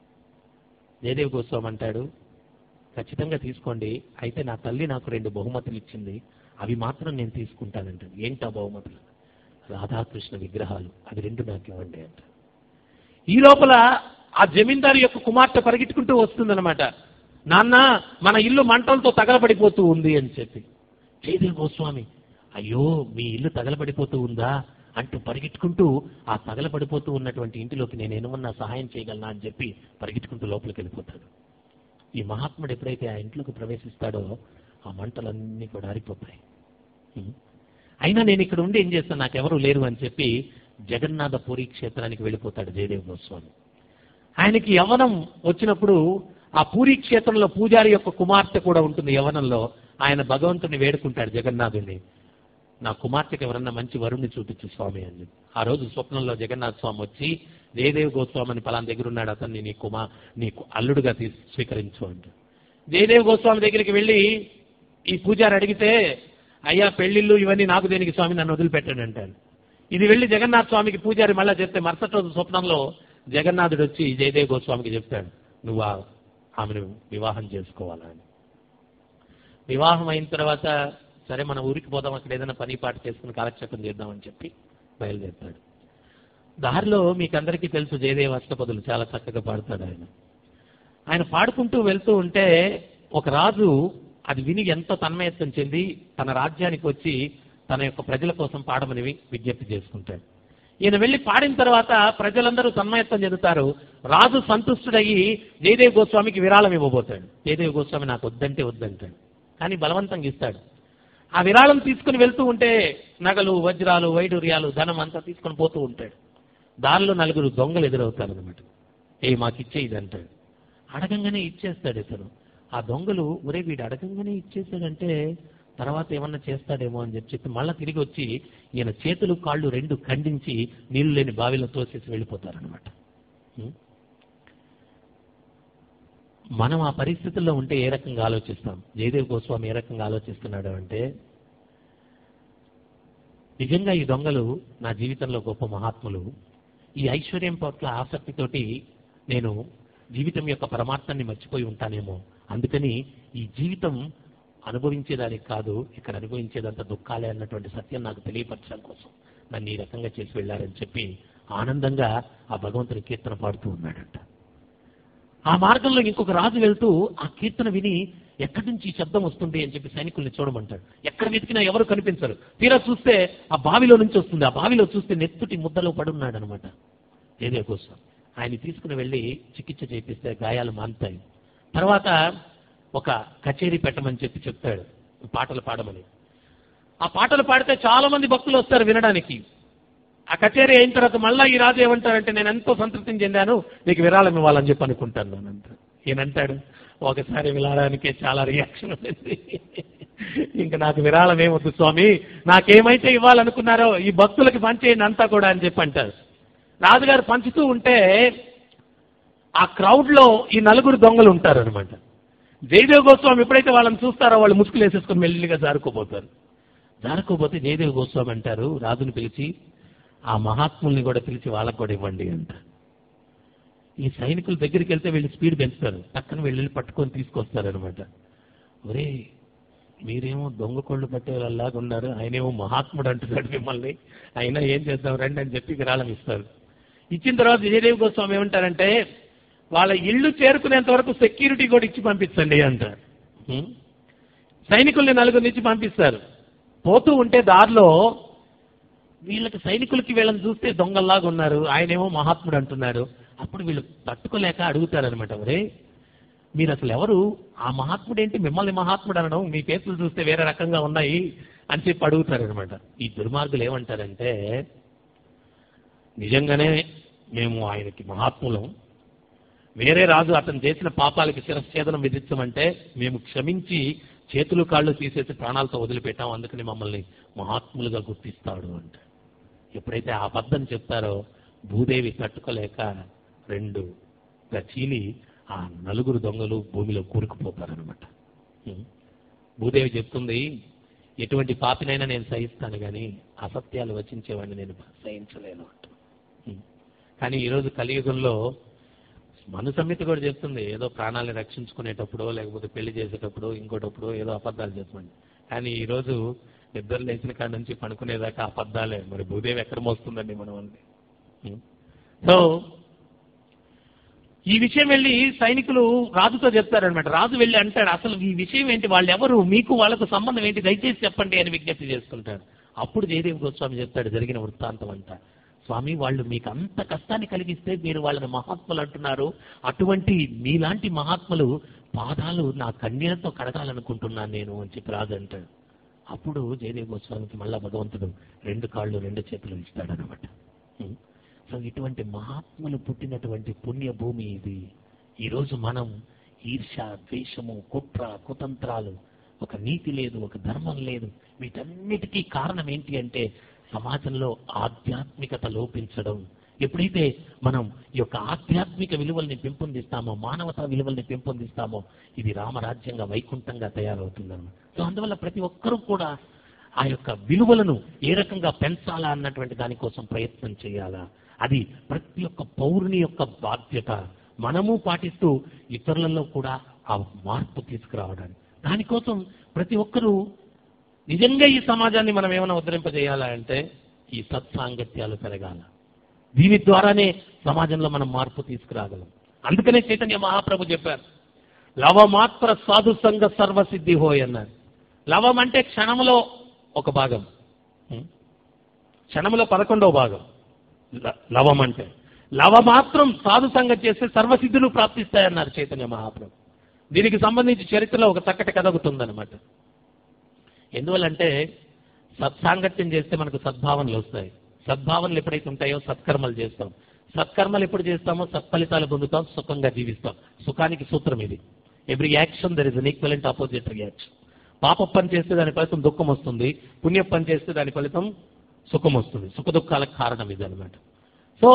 జయదేవ్ గోస్వామి అంటాడు ఖచ్చితంగా తీసుకోండి అయితే నా తల్లి నాకు రెండు బహుమతులు ఇచ్చింది అవి మాత్రం నేను తీసుకుంటానంటాను ఏంటా బహుమతులు రాధాకృష్ణ విగ్రహాలు అవి రెండు నాకు ఇవ్వండి అంట ఈ లోపల ఆ జమీందారు యొక్క కుమార్తె పరిగెట్టుకుంటూ వస్తుందన్నమాట నాన్న మన ఇల్లు మంటలతో తగలబడిపోతూ ఉంది అని చెప్పి జయదేవ్ గోస్వామి అయ్యో మీ ఇల్లు తగలబడిపోతూ ఉందా అంటూ పరిగెట్టుకుంటూ ఆ తగలబడిపోతూ ఉన్నటువంటి ఇంటిలోకి నేను ఏమన్నా సహాయం చేయగలనా అని చెప్పి పరిగెట్టుకుంటూ లోపలికి వెళ్ళిపోతాడు ఈ మహాత్ముడు ఎప్పుడైతే ఆ ఇంట్లోకి ప్రవేశిస్తాడో ఆ మంటలన్నీ కూడా ఆరిపోతాయి ఉం. అయినా నేను ఇక్కడ ఉండి ఏం చేస్తాను నాకెవరూ లేరు అని చెప్పి జగన్నాథ పూరి క్షేత్రానికి వెళ్ళిపోతాడు జయదేవ్ గోస్వామి ఆయనకి యవనం వచ్చినప్పుడు ఆ పూరి క్షేత్రంలో పూజారి యొక్క కుమార్తె కూడా ఉంటుంది యవనంలో ఆయన భగవంతుని వేడుకుంటాడు జగన్నాథుని నా కుమార్తెకి ఎవరన్నా మంచి వరుణ్ణి చూపించు స్వామి అని చెప్పి. ఆ రోజు స్వప్నంలో జగన్నాథ స్వామి వచ్చి జయదేవ్ గోస్వామి అని పలానా దగ్గర ఉన్నాడు అతన్ని నీ కుమా నీకు అల్లుడుగా తీసి స్వీకరించు అంట జయదేవ్ గోస్వామి దగ్గరికి వెళ్ళి ఈ పూజారి అడిగితే అయ్యా పెళ్లిళ్ళు ఇవన్నీ నాకు దేనికి స్వామి నన్ను వదిలిపెట్టాడు అంటాడు ఇది వెళ్ళి జగన్నాథ స్వామికి పూజారి మళ్ళా చెప్తే మరుసటి రోజు స్వప్నంలో జగన్నాథుడు వచ్చి జయదేవ్ గోస్వామికి చెప్తాడు నువ్వు ఆ- ఆమెను వివాహం చేసుకోవాలని వివాహం అయిన తర్వాత సరే మన ఊరికి పోదాం అక్కడ ఏదైనా పని పాట చేసుకుని కాలక్షేపం చేద్దామని చెప్పి బయలుదేరుతాడు దారిలో మీకు అందరికీ తెలుసు జయదేవ అష్టపదులు చాలా చక్కగా పాడతాడు ఆయన ఆయన పాడుకుంటూ వెళ్తూ ఉంటే ఒక రాజు అది విని ఎంతో తన్మయత్వం చెంది తన రాజ్యానికి వచ్చి తన యొక్క ప్రజల కోసం పాడమని వి- విజ్ఞప్తి చేసుకుంటాడు ఈయన వెళ్లి పాడిన తర్వాత ప్రజలందరూ తన్మయత్వం చెందుతారు రాజు సంతుష్టుడయ్యి జయదేవ్ గోస్వామికి విరాళం ఇవ్వబోతాడు జయదేవ్ గోస్వామి నాకు వద్దంటే వద్దంటాడు కానీ బలవంతంగా ఇస్తాడు ఆ విరాళం తీసుకుని వెళ్తూ ఉంటే నగలు వజ్రాలు వైడూర్యాలు ధనం అంతా తీసుకొని పోతూ ఉంటాడు దానిలో నలుగురు దొంగలు ఎదురవుతారు అనమాట ఏ మాకు ఇచ్చే ఇది అంటాడు అడగంగానే ఇచ్చేస్తాడు ఇతను ఆ దొంగలు ఒరే వీడు అడగంగానే ఇచ్చేసాడంటే తర్వాత ఏమన్నా చేస్తాడేమో అని చెప్పి చెప్పి మళ్ళా తిరిగి వచ్చి ఈయన చేతులు కాళ్ళు రెండు ఖండించి నీళ్లు లేని బావిలో తోసేసి వెళ్ళిపోతారనమాట మనం ఆ పరిస్థితుల్లో ఉంటే ఏ రకంగా ఆలోచిస్తాం జయదేవ్ గోస్వామి ఏ రకంగా ఆలోచిస్తున్నాడు అంటే నిజంగా ఈ దొంగలు నా జీవితంలో గొప్ప మహాత్ములు ఈ ఐశ్వర్యం పట్ల ఆసక్తితోటి నేను జీవితం యొక్క పరమార్థాన్ని మర్చిపోయి ఉంటానేమో అందుకని ఈ జీవితం అనుభవించేదానికి కాదు ఇక్కడ అనుభవించేదంతా దుఃఖాలే అన్నటువంటి సత్యం నాకు తెలియపరచడం కోసం నన్ను ఈ రకంగా చేసి వెళ్ళారని చెప్పి ఆనందంగా ఆ భగవంతుని కీర్తన పాడుతూ ఉన్నాడంట ఆ మార్గంలో ఇంకొక రాజు వెళ్తూ ఆ కీర్తన విని ఎక్కడి నుంచి ఈ శబ్దం వస్తుంది అని చెప్పి సైనికుల్ని చూడమంటాడు ఎక్కడ వెతికినా ఎవరు కనిపించరు తీరా చూస్తే ఆ బావిలో నుంచి వస్తుంది ఆ బావిలో చూస్తే నెత్తుటి ముద్దలో పడున్నాడు అనమాట ఏదే కోసం ఆయన తీసుకుని వెళ్ళి చికిత్స చేపిస్తే గాయాలు మానుతాయి తర్వాత ఒక కచేరీ పెట్టమని చెప్పి చెప్తాడు పాటలు పాడమని ఆ పాటలు పాడితే చాలా మంది భక్తులు వస్తారు వినడానికి ఆ కచేరీ అయిన తర్వాత మళ్ళా ఈ రాజు ఏమంటారంటే నేను ఎంతో సంతృప్తిని చెందాను నీకు విరాళం ఇవ్వాలని చెప్పి అనుకుంటాను నేనంట ఈయనంటాడు ఒకసారి విరాళానికే చాలా రియాక్షన్ ఉంది ఇంకా నాకు విరాళం ఏమొద్దు స్వామి నాకేమైతే ఇవ్వాలనుకున్నారో ఈ భక్తులకి పంచేయండి అంతా కూడా అని చెప్పి అంటారు రాజుగారు పంచుతూ ఉంటే ఆ క్రౌడ్ లో ఈ నలుగురు దొంగలు ఉంటారు అనమాట జయదేవ్ గోస్వామి ఎప్పుడైతే వాళ్ళని చూస్తారో వాళ్ళు ముసుగులు వేసేసుకొని మెల్లిగా జారుకోపోతారు జారుకోపోతే జయదేవ్ గోస్వామి అంటారు రాజుని పిలిచి ఆ మహాత్ముల్ని కూడా పిలిచి వాళ్ళకు కూడా ఇవ్వండి అంట ఈ సైనికుల దగ్గరికి వెళ్తే వీళ్ళు స్పీడ్ పెంచుతారు పక్కన వెళ్ళి పట్టుకొని తీసుకొస్తారు అనమాట ఒరే మీరేమో దొంగ కొళ్ళు పట్టే వాళ్ళలాగా ఉన్నారు ఆయనేమో మహాత్ముడు అంటున్నాడు మిమ్మల్ని అయినా ఏం చేద్దాం రండి అని చెప్పి విరాళం ఇస్తారు ఇచ్చిన తర్వాత విజయదేవి గోస్వామి ఏమంటారంటే వాళ్ళ ఇల్లు చేరుకునేంత వరకు సెక్యూరిటీ కూడా ఇచ్చి పంపించండి అంటారు హ్మ్? సైనికుల్ని నలుగురు ఇచ్చి పంపిస్తారు పోతూ ఉంటే దారిలో వీళ్ళకి సైనికులకి వీళ్ళని చూస్తే దొంగల్లాగా ఉన్నారు ఆయనేమో మహాత్ముడు అంటున్నారు అప్పుడు వీళ్ళు తట్టుకోలేక అడుగుతారనమాట ఒరే మీరు అసలు ఎవరు ఆ మహాత్ముడు ఏంటి మిమ్మల్ని మహాత్ముడు అనడం మీ కేసులు చూస్తే వేరే రకంగా ఉన్నాయి అని చెప్పి అడుగుతారనమాట ఈ దుర్మార్గులు ఏమంటారంటే నిజంగానే మేము ఆయనకి మహాత్ములం వేరే రాజు అతను చేసిన పాపాలకి శిరశ్ఛేదనం విధించమంటే మేము క్షమించి చేతులు కాళ్ళు తీసేసి ప్రాణాలతో వదిలిపెట్టాం అందుకని మమ్మల్ని మహాత్ములుగా గుర్తిస్తాడు అంట ఎప్పుడైతే ఆ అబద్ధం చెప్తారో భూదేవి తట్టుకోలేక రెండు చీలి ఆ నలుగురు దొంగలు భూమిలో కూరుకుపోతారనమాట ఉం. భూదేవి చెప్తుంది ఎటువంటి పాపినైనా నేను సహిస్తాను కానీ అసత్యాలు వచించేవాడిని నేను సహించలేను అంట ఉం. కానీ ఈరోజు కలియుగంలో మను సంహిత కూడా చెప్తుంది ఏదో ప్రాణాలను రక్షించుకునేటప్పుడు లేకపోతే పెళ్లి చేసేటప్పుడు ఇంకోటప్పుడు ఏదో అబద్ధాలు చెప్పండి కానీ ఈరోజు నిద్ర లేచిన కాడ నుంచి పడుకునేదాకా అబద్ధాలే మరి భూదేవి ఎక్కడ మోస్తుందండి మనం అంది సో ఈ విషయం వెళ్ళి సైనికులు రాజుతో చెప్తారనమాట రాజు వెళ్ళి అంటాడు అసలు ఈ విషయం ఏంటి వాళ్ళు ఎవరు మీకు వాళ్ళకు సంబంధం ఏంటి దయచేసి చెప్పండి అని విజ్ఞప్తి చేసుకుంటాడు అప్పుడు జయదేవి గోస్వామి చెప్తాడు జరిగిన వృత్తాంతం అంతా స్వామి వాళ్ళు మీకు అంత కష్టాన్ని కలిగిస్తే మీరు వాళ్ళని మహాత్ములు అంటున్నారు అటువంటి మీలాంటి మహాత్ములు పాదాలు నా కన్నీళ్లతో కడగాలనుకుంటున్నాను నేను అని చెప్పి రాజు అంటాడు అప్పుడు జయదేవి గోస్వామికి మళ్ళా భగవంతుడు రెండు కాళ్ళు రెండు చేతులు ఇస్తాడనమాట ఉం. సో ఇటువంటి మహాత్ములు పుట్టినటువంటి పుణ్య భూమి ఇది ఈరోజు మనం ఈర్ష ద్వేషము కుట్ర కుతంత్రాలు ఒక నీతి లేదు ఒక ధర్మం లేదు వీటన్నిటికీ కారణం ఏంటి అంటే సమాజంలో ఆధ్యాత్మికత లోపించడం ఎప్పుడైతే మనం ఈ యొక్క ఆధ్యాత్మిక విలువల్ని పెంపొందిస్తామో మానవతా విలువల్ని పెంపొందిస్తామో ఇది రామరాజ్యంగా వైకుంఠంగా తయారవుతుందన్నమాట సో అందువల్ల ప్రతి ఒక్కరూ కూడా ఆ యొక్క విలువలను ఏ రకంగా పెంచాలా అన్నటువంటి దానికోసం ప్రయత్నం చేయాలా అది ప్రతి ఒక్క పౌరుని యొక్క బాధ్యత మనము పాటిస్తూ ఇతరులలో కూడా ఆ మార్పు తీసుకురావడానికి దానికోసం ప్రతి ఒక్కరూ నిజంగా ఈ సమాజాన్ని మనం ఏమైనా ఉద్ధరింపజేయాలా అంటే ఈ సత్సాంగత్యాలు పెరగాల దీని ద్వారానే సమాజంలో మనం మార్పు తీసుకురాగలం అందుకనే చైతన్య మహాప్రభు చెప్పారు లవమాత్ర సాధు సంఘ సర్వసిద్ధి హోయ్ అన్నారు లవం అంటే క్షణంలో ఒక భాగం ఉం? క్షణంలో పదకొండవ భాగం ల- లవం అంటే లవ మాత్రం సాధు సంగతి చేస్తే సర్వసిద్ధులు ప్రాప్తిస్తాయన్నారు చైతన్య మహాప్రభు దీనికి సంబంధించి చరిత్రలో ఒక చక్కటి కథ ఒకటి ఉందన్నమాట ఎందువల్లంటే సత్సాంగత్యం చేస్తే మనకు సద్భావనలు వస్తాయి సద్భావనలు ఎప్పుడైతే ఉంటాయో సత్కర్మలు చేస్తాం సత్కర్మలు ఎప్పుడు చేస్తామో సత్ఫలితాలు పొందుతాం సుఖంగా జీవిస్తాం సుఖానికి సూత్రం ఇది every action there is an equivalent opposite reaction పాప పని చేస్తే దాని ఫలితం దుఃఖం వస్తుంది పుణ్య పని చేస్తే దాని ఫలితం సుఖం వస్తుంది సుఖ దుఃఖాలకు కారణం ఇది అనమాట సో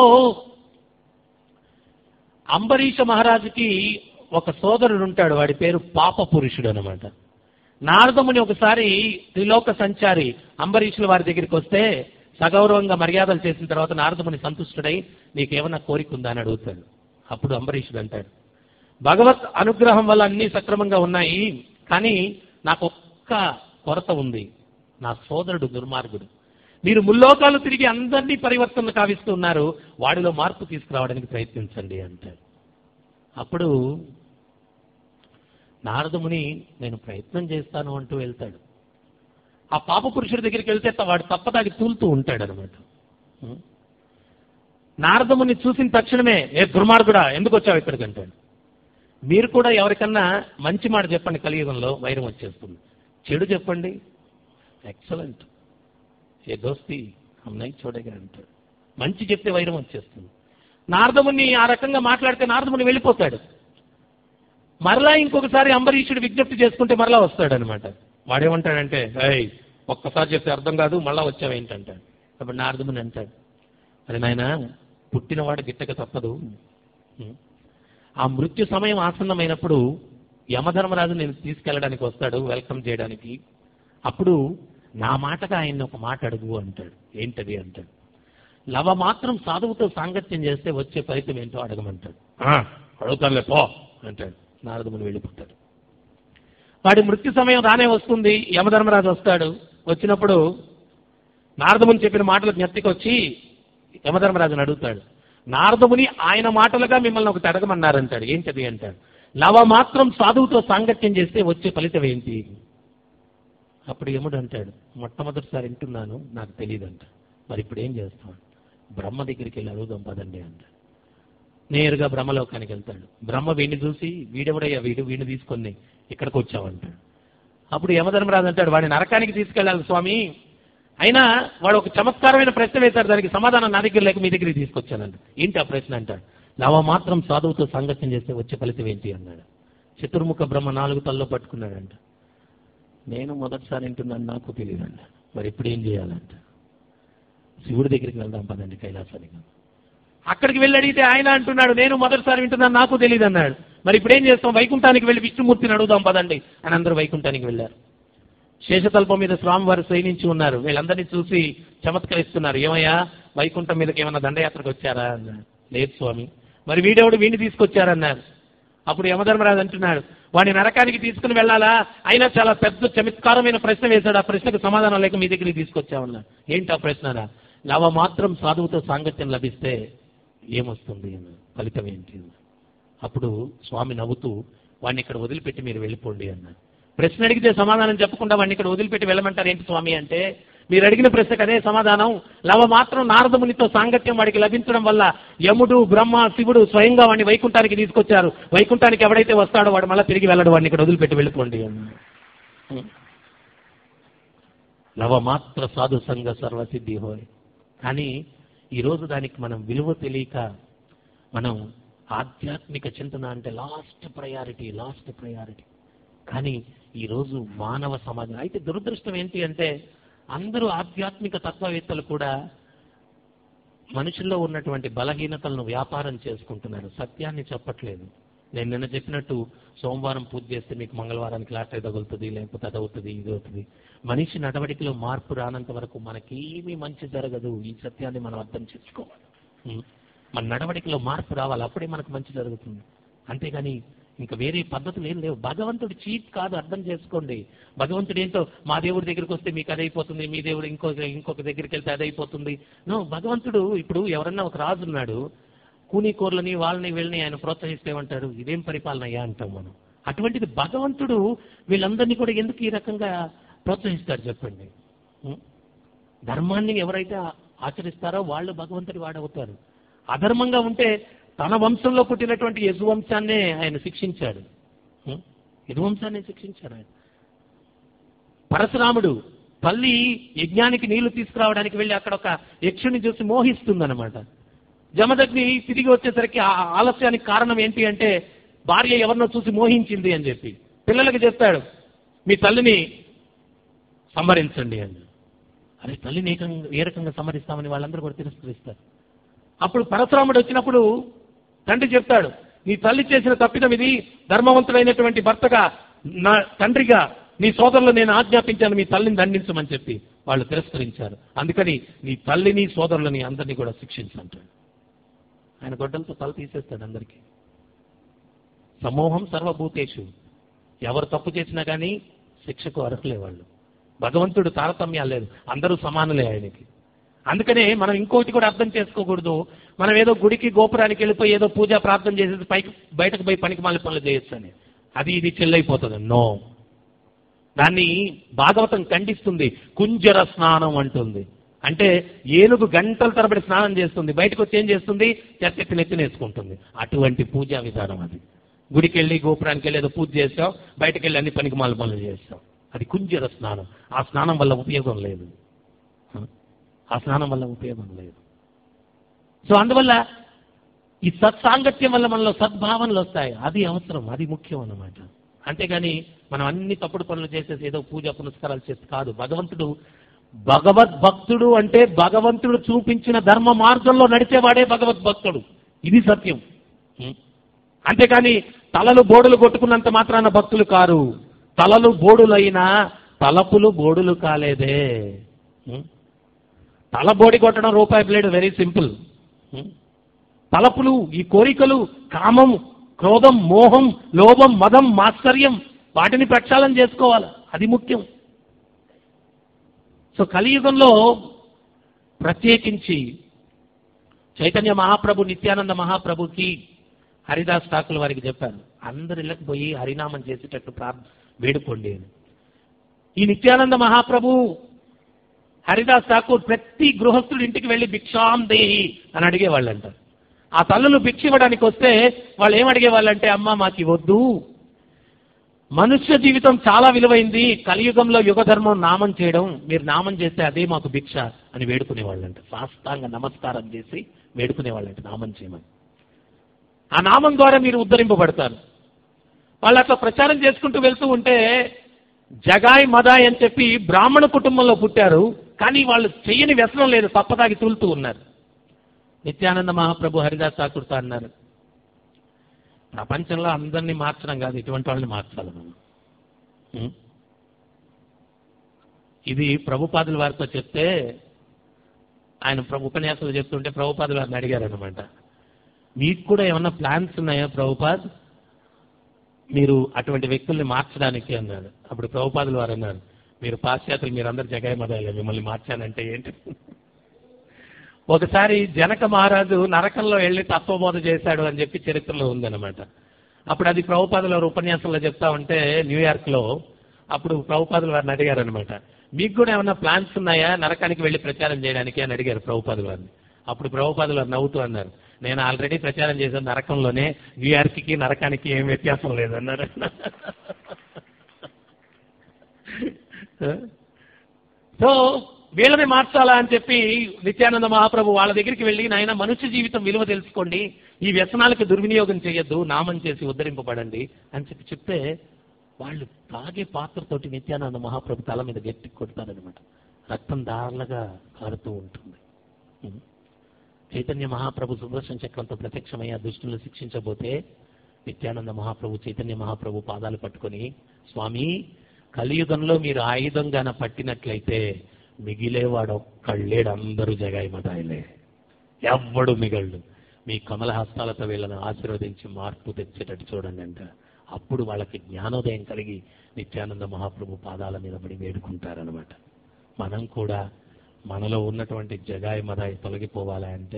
అంబరీష మహారాజుకి ఒక సోదరుడు ఉంటాడు వాడి పేరు పాప పురుషుడు అనమాట నారదముని ఒకసారి త్రిలోక సంచారి అంబరీషుల వారి దగ్గరికి వస్తే సగౌరవంగా మర్యాదలు చేసిన తర్వాత నారదముని సంతుష్టుడై నీకేమన్నా కోరిక ఉందా అని అడుగుతాడు అప్పుడు అంబరీషుడు అంటాడు భగవత్ అనుగ్రహం వల్ల అన్ని సక్రమంగా ఉన్నాయి కానీ నాకు ఒక్క కొరత ఉంది నా సోదరుడు దుర్మార్గుడు మీరు ముల్లోకాలు తిరిగి అందరినీ పరివర్తన కావిస్తూ ఉన్నారు వాడిలో మార్పు తీసుకురావడానికి ప్రయత్నించండి అంటారు అప్పుడు నారదముని నేను ప్రయత్నం చేస్తాను అంటూ వెళ్తాడు ఆ పాప పురుషుడి దగ్గరికి వెళ్తే త- వాడు తప్పదాగి తూలుతూ ఉంటాడు అనమాట నారదముని చూసిన తక్షణమే ఏ దుర్మార్గుడా ఎందుకు వచ్చావు ఇక్కడికి అంటాడు మీరు కూడా ఎవరికన్నా మంచి మాట చెప్పండి కలియుగంలో వైరం వచ్చేస్తుంది చెడు చెప్పండి ఎక్సలెంట్ ఏ దోస్తి అమ్మాయి చూడగా అంటాడు మంచి చెప్తే వైరం వచ్చేస్తుంది నారదముని ఆ రకంగా మాట్లాడితే నారదముని వెళ్ళిపోతాడు మరలా ఇంకొకసారి అంబరీషుడు విజ్ఞప్తి చేసుకుంటే మరలా వస్తాడు అనమాట వాడేమంటాడంటే ఏయ్ ఒక్కసారి చెప్తే అర్థం కాదు మళ్ళా వచ్చావేంటంటాడు అప్పుడు నారదముని అంటాడు అది నాయన పుట్టినవాడు గిట్టక తప్పదు ఉం. ఆ మృత్యు సమయం ఆసన్నమైనప్పుడు యమధర్మరాజు నేను తీసుకెళ్ళడానికి వస్తాడు వెల్కమ్ చేయడానికి అప్పుడు నా మాటగా ఆయన్ని ఒక మాట అడుగు అంటాడు ఏంటది అంటాడు లవ మాత్రం సాధువుతో సాంగత్యం చేస్తే వచ్చే ఫలితం ఏంటో అడగమంటాడు "ఆ, అడుగుతానులే పో అంటాడు నారదముని వెళ్ళిపోతాడు వాడి మృత్యు సమయం రానే వస్తుంది యమధర్మరాజు వస్తాడు వచ్చినప్పుడు నారదముని చెప్పిన మాటలు జ్ఞప్తికి వచ్చి యమధర్మరాజుని అడుగుతాడు నారదముని ఆయన మాటలుగా మిమ్మల్ని ఒకటి అడగమన్నారంటాడు ఏంటది అంటాడు లవ మాత్రం సాధువుతో సాంగత్యం చేస్తే వచ్చే ఫలితం ఏంటి అప్పుడు యముడు అంటాడు మొట్టమొదటిసారి వింటున్నాను నాకు తెలియదు అంట మరి ఇప్పుడు ఏం చేస్తాం బ్రహ్మ దగ్గరికి వెళ్ళి అడుగుదాం పదండి అంట నేరుగా బ్రహ్మలోకానికి వెళ్తాడు బ్రహ్మ వీడిని చూసి వీడెవడయ్యా వీడు వీడిని తీసుకొని ఇక్కడికి వచ్చావంటాడు అప్పుడు యమధర్మరాజు అంటాడు వాడిని నరకానికి తీసుకెళ్ళాలి స్వామి అయినా వాడు ఒక చమత్కారమైన ప్రశ్న వేశాడు దానికి సమాధానం నా దగ్గర లేక మీ దగ్గరికి తీసుకొచ్చానంట ఏంటి ఆ ప్రశ్న అంటాడు లవ మాత్రం సాధువుతో సంగత్యం చేస్తే వచ్చే ఫలితం ఏంటి అన్నాడు చతుర్ముఖ బ్రహ్మ నాలుగు తల్లో పట్టుకున్నాడంట నేను మొదటిసారి వింటున్నాను నాకు తెలియదంట మరి ఇప్పుడు ఏం చేయాలంట శివుడి దగ్గరికి వెళ్దాం పదండి కైలాసానికి అక్కడికి వెళ్ళి అడిగితే ఆయన అంటున్నాడు నేను మొదటిసారి వింటున్నాను నాకు తెలియదు అన్నాడు మరి ఇప్పుడు ఏం చేస్తాం వైకుంఠానికి వెళ్ళి విష్ణుమూర్తిని అడుగుదాం పదండి అని అందరూ వైకుంఠానికి వెళ్ళారు శేషతల్పం మీద స్వామివారు శయనించి ఉన్నారు వీళ్ళందరినీ చూసి చమత్కరిస్తున్నారు ఏమయ్యా వైకుంఠం మీదకి ఏమైనా దండయాత్రకు వచ్చారా అన్నారు లేదు స్వామి మరి వీడెవడు వీడిని తీసుకొచ్చారన్నారు అప్పుడు యమధర్మరాజు అంటున్నాడు వాడిని నరకానికి తీసుకుని వెళ్ళాలా అయినా చాలా పెద్ద చమత్కారమైన ప్రశ్న వేశాడు ఆ ప్రశ్నకు సమాధానం లేక మీ దగ్గరికి తీసుకొచ్చామన్నా ఏంటి ఆ ప్రశ్న లవ మాత్రం సాధువుతో సాంగత్యం లభిస్తే ఏమొస్తుంది అన్న ఫలితం ఏంటి అన్న అప్పుడు స్వామి నవ్వుతూ వాడిని ఇక్కడ వదిలిపెట్టి మీరు వెళ్ళిపోండి అన్నారు ప్రశ్న అడిగితే సమాధానం చెప్పకుండా వాడిని ఇక్కడ వదిలిపెట్టి వెళ్ళమంటారు ఏంటి స్వామి అంటే మీరు అడిగిన ప్రశ్నకు అదే సమాధానం లవ మాత్రం నారదమునితో సాంగత్యం వాడికి లభించడం వల్ల యముడు బ్రహ్మ శివుడు స్వయంగా వాడిని వైకుంఠానికి తీసుకొచ్చారు వైకుంఠానికి ఎవడైతే వస్తాడో వాడు మళ్ళీ తిరిగి వెళ్ళడు వాడిని ఇక్కడ వదిలిపెట్టి వెళ్ళిపోండి అన్నారు లవ మాత్ర సాధు సంఘ సర్వసిద్ధి హోయ్ కానీ ఈరోజు దానికి మనం విలువ తెలియక మనం ఆధ్యాత్మిక చింతన అంటే లాస్ట్ ప్రయారిటీ లాస్ట్ ప్రయారిటీ కానీ ఈరోజు మానవ సమాజం అయితే దురదృష్టం ఏంటి అంటే అందరూ ఆధ్యాత్మిక తత్వవేత్తలు కూడా మనుషుల్లో ఉన్నటువంటి బలహీనతలను వ్యాపారం చేసుకుంటున్నారు సత్యాన్ని చెప్పట్లేదు నేను నిన్న చెప్పినట్టు సోమవారం పూజ చేస్తే మీకు మంగళవారానికి లాటరీ తగులుతుంది లేకపోతే అది అవుతుంది ఇది అవుతుంది మనిషి నడవడికలో మార్పు రానంత వరకు మనకేమీ మంచి జరగదు ఈ సత్యాన్ని మనం అర్థం చేసుకోవాలి ఉం. మన నడవడికలో మార్పు రావాలి అప్పుడే మనకు మంచి జరుగుతుంది అంతేగాని ఇంకా వేరే పద్ధతులు ఏం లేవు భగవంతుడు చీట్ కాదు అర్థం చేసుకోండి భగవంతుడు ఏంటో మా దేవుడి దగ్గరికి వస్తే మీకు అదైపోతుంది మీ దేవుడు ఇంకొక ఇంకొక దగ్గరికి వెళ్తే అదైపోతుంది నో భగవంతుడు ఇప్పుడు ఎవరన్నా ఒక రాజు ఉన్నాడు కూనీకోర్లని వాళ్ళని వీళ్ళని ఆయన ప్రోత్సహిస్తే ఏమంటారు ఇదేం పరిపాలన అయ్యా అంటాం మనం అటువంటిది భగవంతుడు వీళ్ళందరినీ కూడా ఎందుకు ఈ రకంగా ప్రోత్సహిస్తాడు చెప్పండి ఉం? ధర్మాన్ని ఎవరైతే ఆ- ఆచరిస్తారో వాళ్ళు భగవంతుడి వాడవుతారు అధర్మంగా ఉంటే తన వంశంలో పుట్టినటువంటి యజువంశాన్నే ఆయన శిక్షించాడు ఉం? యదువంశాన్ని శిక్షించాడు ఆయన పరశురాముడు తల్లి యజ్ఞానికి నీళ్లు తీసుకురావడానికి వెళ్ళి అక్కడ ఒక యక్షుని చూసి మోహిస్తుందన్నమాట జమదగ్ని తిరిగి వచ్చేసరికి ఆ ఆలస్యానికి కారణం ఏంటి అంటే భార్య ఎవరినో చూసి మోహించింది అని చెప్పి పిల్లలకి చెప్తాడు మీ తల్లిని సంహరించండి అని అరే తల్లిని ఏకంగా ఏ రకంగా సంహరిస్తామని వాళ్ళందరూ కూడా తిరస్కరిస్తారు అప్పుడు పరశురాముడు వచ్చినప్పుడు తండ్రి చెప్తాడు నీ తల్లి చేసిన తప్పిదం ఇది ధర్మవంతుడైనటువంటి భర్తగా నా తండ్రిగా నీ సోదరులు నేను ఆజ్ఞాపించాను మీ తల్లిని దండించమని చెప్పి వాళ్ళు తిరస్కరించారు అందుకని నీ తల్లిని సోదరులని అందరినీ కూడా శిక్షించంటాడు ఆయన గొడ్డలతో తల తీసేస్తాడు అందరికీ సమూహం సర్వభూతేషు ఎవరు తప్పు చేసినా కానీ శిక్షకు అర్హులే వాళ్ళు భగవంతుడు తారతమ్యాలు లేదు అందరూ సమానులే ఆయనకి అందుకనే మనం ఇంకోటి కూడా అర్థం చేసుకోకూడదు మనం ఏదో గుడికి గోపురానికి వెళ్ళిపోయి ఏదో పూజ ప్రార్థన చేసేసి పైకి బయటకు పోయి పనికి మాలి పనులు చేయొచ్చు అని అది ఇది చెల్లైపోతుంది నో దాన్ని భాగవతం ఖండిస్తుంది కుంజర స్నానం అంటుంది అంటే ఏనుగు గంటల తరబడి స్నానం చేస్తుంది బయటకు వచ్చి ఏం చేస్తుంది చెత్తెత్తి నెత్తినేసుకుంటుంది అటువంటి పూజా విధానం అది గుడికి వెళ్ళి గోపురానికి వెళ్ళి ఏదో పూజ చేస్తాం బయటకు వెళ్ళి అన్ని పనికి మాల పనులు చేస్తాం అది కుంజర స్నానం ఆ స్నానం వల్ల ఉపయోగం లేదు ఆ స్నానం వల్ల ఉపయోగం లేదు సో అందువల్ల ఈ సత్సాంగత్యం వల్ల మనలో సద్భావనలు వస్తాయి అది అవసరం అది ముఖ్యం అన్నమాట అంతేగాని మనం అన్ని తప్పుడు పనులు చేసేసి ఏదో పూజ పునస్కారాలు చేసి కాదు భగవంతుడు భగవద్భక్తుడు అంటే భగవంతుడు చూపించిన ధర్మ మార్గంలో నడిచేవాడే భగవద్భక్తుడు ఇది సత్యం ఉం? అంతేకాని తలలు బోడులు కొట్టుకున్నంత మాత్రాన భక్తులు కారు తలలు బోడులైనా తలపులు బోడులు కాలేదే ఉం? తల బోడి కొట్టడం రూపాయి బ్లేడ్ వెరీ సింపుల్ ఉం? తలపులు ఈ కోరికలు కామం క్రోధం మోహం లోభం మదం మాత్సర్యం వాటిని ప్రక్షాళన చేసుకోవాలి అది ముఖ్యం సో కలియుగంలో ప్రత్యేకించి చైతన్య మహాప్రభు నిత్యానంద మహాప్రభుకి హరిదాస్ ఠాకుల వారికి చెప్పారు అందరు ఇళ్ళకి పోయి హరినామం చేసేటట్టు ప్రార్ వేడుకోండి అని ఈ నిత్యానంద మహాప్రభు హరిదాస్ ఠాకూర్ ప్రతి గృహస్థుడి ఇంటికి వెళ్ళి భిక్షాం దేహి అని అడిగేవాళ్ళంట ఆ తల్లులు భిక్ష ఇవ్వడానికి వస్తే వాళ్ళు ఏం అడిగేవాళ్ళంటే అమ్మ మాకు ఇవ్వద్దు మనుష్య జీవితం చాలా విలువైంది కలియుగంలో యుగ ధర్మం నామం చేయడం మీరు నామం చేస్తే అదే మాకు భిక్ష అని వేడుకునేవాళ్ళంట సాష్టాంగ నమస్కారం చేసి వేడుకునేవాళ్ళంట నామం చేయమని ఆ నామం ద్వారా మీరు ఉద్ధరింపబడతారు వాళ్ళు అట్లా ప్రచారం చేసుకుంటూ వెళ్తూ ఉంటే జగాయ్ మదాయ్ అని చెప్పి బ్రాహ్మణ కుటుంబంలో పుట్టారు కానీ వాళ్ళు చెయ్యని వ్యసనం లేదు తప్పదాగి తూలుతూ ఉన్నారు నిత్యానంద మహాప్రభు హరిదాస్ ఠాకూర్తో అన్నారు ప్రపంచంలో అందరినీ మార్చడం కాదు ఇటువంటి వాళ్ళని మార్చాలి మనం ఉం? ఇది ప్రభుపాదుల వారితో చెప్తే ఆయన ప్రభు ఉపన్యాసాలు చెప్తుంటే ప్రభుపాదులు వారిని అడిగారు అనమాట మీకు కూడా ఏమన్నా ప్లాన్స్ ఉన్నాయా ప్రభుపాద్ మీరు అటువంటి వ్యక్తుల్ని మార్చడానికి అన్నాడు అప్పుడు ప్రభుపాదులు వారు అన్నారు మీరు పాశ్చాత్యులు మీరందరూ జగాయ మదాయిలే మిమ్మల్ని మార్చానంటే ఏంటి ఒకసారి జనక మహారాజు నరకంలో వెళ్ళి తత్వబోధ చేశాడు అని చెప్పి చరిత్రలో ఉందన్నమాట అప్పుడు అది ప్రభుపాదుల వారు ఉపన్యాసంలో చెప్తా ఉంటే న్యూయార్క్ లో అప్పుడు ప్రభుపాదుల వారిని అడిగారు అనమాట మీకు కూడా ఏమన్నా ప్లాన్స్ ఉన్నాయా నరకానికి వెళ్ళి ప్రచారం చేయడానికి అని అడిగారు ప్రభుపాదుల వారిని అప్పుడు ప్రభుపాదుల వారు నవ్వుతూ అన్నారు నేను ఆల్రెడీ ప్రచారం చేశాను నరకంలోనే న్యూయార్క్ కి నరకానికి ఏం వ్యత్యాసం లేదన్నారు సో వీళ్ళని మార్చాలా అని చెప్పి నిత్యానంద మహాప్రభు వాళ్ళ దగ్గరికి వెళ్ళి నాయన మనుష్య జీవితం విలువ తెలుసుకోండి ఈ వ్యసనాలకు దుర్వినియోగం చేయొద్దు నామం చేసి ఉద్ధరింపబడండి అని చెప్పి చెప్తే వాళ్ళు తాగే పాత్రతోటి నిత్యానంద మహాప్రభు తల మీద గట్టి కొడతారనమాట రక్తం దారులుగా కారుతూ ఉంటుంది ఉం. చైతన్య మహాప్రభు సుదర్శన చక్రంతో ప్రత్యక్షమై ఆ దుష్టులను శిక్షించబోతే నిత్యానంద మహాప్రభు చైతన్య మహాప్రభు పాదాలు పట్టుకొని స్వామి కలియుగంలో మీరు ఆయుధంగాన పట్టినట్లయితే మిగిలేవాడు ఒక్కళ్ళేడు అందరూ జగాయి మతాయిలే ఎవ్వడు మిగళ్ళు మీ కమల హస్తాలతో వీళ్ళని ఆశీర్వదించి మార్పు తెచ్చేటట్టు చూడండి అంట అప్పుడు వాళ్ళకి జ్ఞానోదయం కలిగి నిత్యానంద మహాప్రభు పాదాల మీద పడి వేడుకుంటారనమాట మనం కూడా మనలో ఉన్నటువంటి జగాయి మదాయి తొలగిపోవాలి అంటే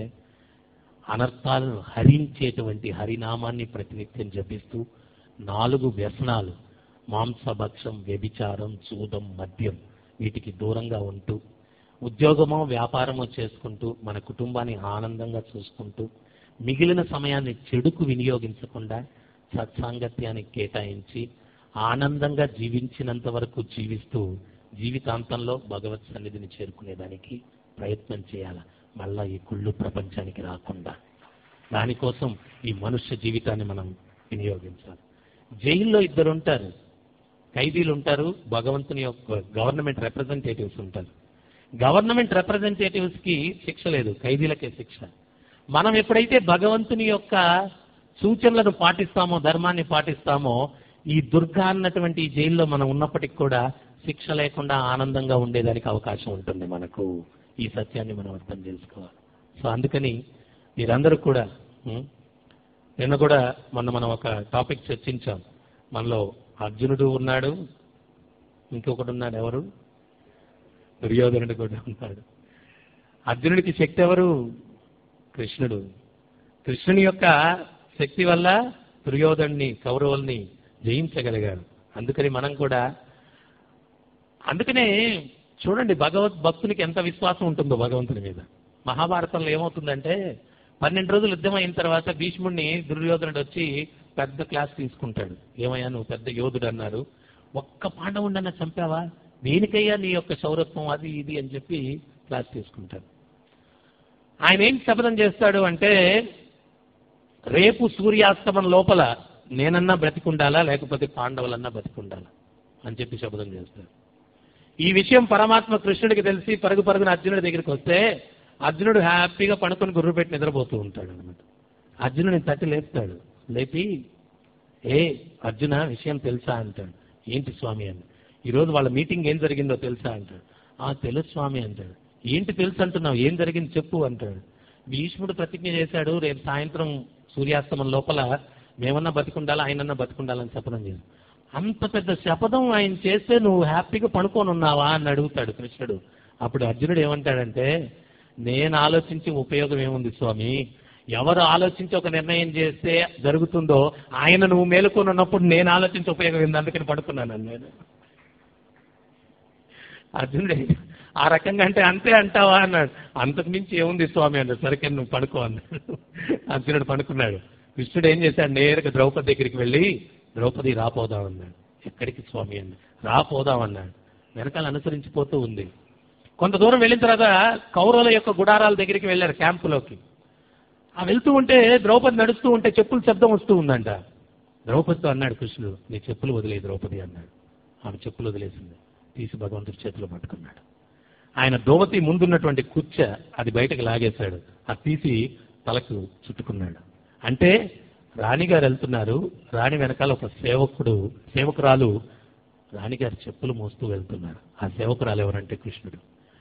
అనర్థాలను హరించేటువంటి హరినామాన్ని ప్రతినిత్యం జపిస్తూ నాలుగు వ్యసనాలు మాంసభక్షం వ్యభిచారం చూదం మద్యం వీటికి దూరంగా ఉంటూ ఉద్యోగమో వ్యాపారమో చేసుకుంటూ మన కుటుంబాన్ని ఆనందంగా చూసుకుంటూ మిగిలిన సమయాన్ని చెడుకు వినియోగించకుండా సత్సాంగత్యానికి కేటాయించి ఆనందంగా జీవించినంత వరకు జీవిస్తూ జీవితాంతంలో భగవత్ సన్నిధిని చేరుకునేదానికి ప్రయత్నం చేయాలి మళ్ళా ఈ కుళ్ళు ప్రపంచానికి రాకుండా దానికోసం ఈ మనుష్య జీవితాన్ని మనం వినియోగించాలి జైల్లో ఇద్దరు ఉంటారు ఖైదీలు ఉంటారు భగవంతుని యొక్క గవర్నమెంట్ రిప్రజెంటేటివ్స్ ఉంటారు గవర్నమెంట్ రిప్రజెంటేటివ్స్ కి శిక్ష లేదు ఖైదీలకే శిక్ష మనం ఎప్పుడైతే భగవంతుని యొక్క సూచనలను పాటిస్తామో ధర్మాన్ని పాటిస్తామో ఈ దుర్గా అన్నటువంటి ఈ జైల్లో మనం ఉన్నప్పటికీ కూడా శిక్ష లేకుండా ఆనందంగా ఉండేదానికి అవకాశం ఉంటుంది మనకు ఈ సత్యాన్ని మనం అర్థం చేసుకోవాలి సో అందుకని మీరందరూ కూడా ఉం, నిన్న కూడా మొన్న మనం ఒక టాపిక్ చర్చించాం మనలో అర్జునుడు ఉన్నాడు ఇంకొకడు ఉన్నాడు ఎవరు దుర్యోధనుడు కూడా ఉన్నాడు అర్జునుడికి శక్తి ఎవరు కృష్ణుడు కృష్ణుని యొక్క శక్తి వల్ల దుర్యోధన్ని కౌరవుల్ని జయించగలిగాడు అందుకని మనం కూడా అందుకనే చూడండి భగవద్ భక్తునికి ఎంత విశ్వాసం ఉంటుందో భగవంతుని మీద మహాభారతంలో ఏమవుతుందంటే పన్నెండు రోజులు యుద్ధం అయిన తర్వాత భీష్ముడిని దుర్యోధనుడు వచ్చి పెద్ద క్లాస్ తీసుకుంటాడు ఏమయ్యా నువ్వు పెద్ద యోధుడు అన్నారు ఒక్క పాండవుండన్న చంపావా దేనికయ్యా నీ యొక్క శౌరత్వం అది ఇది అని చెప్పి క్లాస్ తీసుకుంటాడు ఆయన ఏం శపథం చేస్తాడు అంటే రేపు సూర్యాస్తమం లోపల నేనన్నా బ్రతికుండాలా లేకపోతే పాండవులన్నా బ్రతికుండాలా అని చెప్పి శపథం చేస్తాడు ఈ విషయం పరమాత్మ కృష్ణుడికి తెలిసి పరుగు పరుగున అర్జునుడి దగ్గరికి వస్తే అర్జునుడు హ్యాపీగా పడుకొని గుర్రు పెట్టి నిద్రపోతూ ఉంటాడు అనమాట అర్జునుడిని తట్టి లేపుతాడు లేపి ఏ అర్జున విషయం తెలుసా అంటాడు ఏంటి స్వామి అని ఈరోజు వాళ్ళ మీటింగ్ ఏం జరిగిందో తెలుసా అంటాడు ఆ తెలుసు స్వామి అంటాడు ఏంటి తెలుసు అంటున్నావు ఏం జరిగింది చెప్పు అంటాడు భీష్ముడు ప్రతిజ్ఞ చేశాడు రేపు సాయంత్రం సూర్యాస్తమం లోపల మేమన్నా బతికుండాలా ఆయనన్నా బతికుండాలని శపథం చేశాడు అంత పెద్ద శపథం ఆయన చేస్తే నువ్వు హ్యాపీగా పడుకొని ఉన్నావా అని అడుగుతాడు కృష్ణుడు అప్పుడు అర్జునుడు ఏమంటాడంటే నేను ఆలోచించి ఉపయోగం ఏముంది స్వామి ఎవరు ఆలోచించి ఒక నిర్ణయం చేస్తే జరుగుతుందో ఆయన నువ్వు మేలుకొని ఉన్నప్పుడు నేను ఆలోచించి ఉపయోగం ఏంది అందుకని పడుకున్నాను అన్నాడు అర్జునుడే ఆ రకంగా అంటే అంతే అంటావా అన్నాడు అంతకు మించి ఏముంది స్వామి అన్నాడు సరికే నువ్వు పడుకో అన్నాడు అర్జునుడు పడుకున్నాడు కృష్ణుడు ఏం చేశాడు నేరుగా ద్రౌపది దగ్గరికి వెళ్ళి ద్రౌపది రాపోదాం అన్నాడు ఎక్కడికి స్వామి అన్నాడు రాపోదాం అన్నాడు వెనకాల అనుసరించిపోతూ ఉంది కొంత దూరం వెళ్ళిన తర్వాత కౌరవుల యొక్క గుడారాల దగ్గరికి వెళ్ళారు క్యాంపులోకి ఆ వెళ్తూ ఉంటే ద్రౌపది నడుస్తూ ఉంటే చెప్పుల శబ్దం వస్తూ ఉందంట ద్రౌపదితో అన్నాడు కృష్ణుడు నీ చెప్పులు వదిలే ద్రౌపది అన్నాడు ఆమె చెప్పులు వదిలేసింది తీసి భగవంతుడి చేతిలో పట్టుకున్నాడు ఆయన దోవతి ముందున్నటువంటి కుచ్చ అది బయటకు లాగేశాడు అది తీసి తలకు చుట్టుకున్నాడు అంటే రాణిగారు వెళ్తున్నారు రాణి వెనకాల ఒక సేవకుడు సేవకురాలు రాణిగారి చెప్పులు మోస్తూ వెళ్తున్నారు ఆ సేవకురాలు ఎవరంటే కృష్ణుడు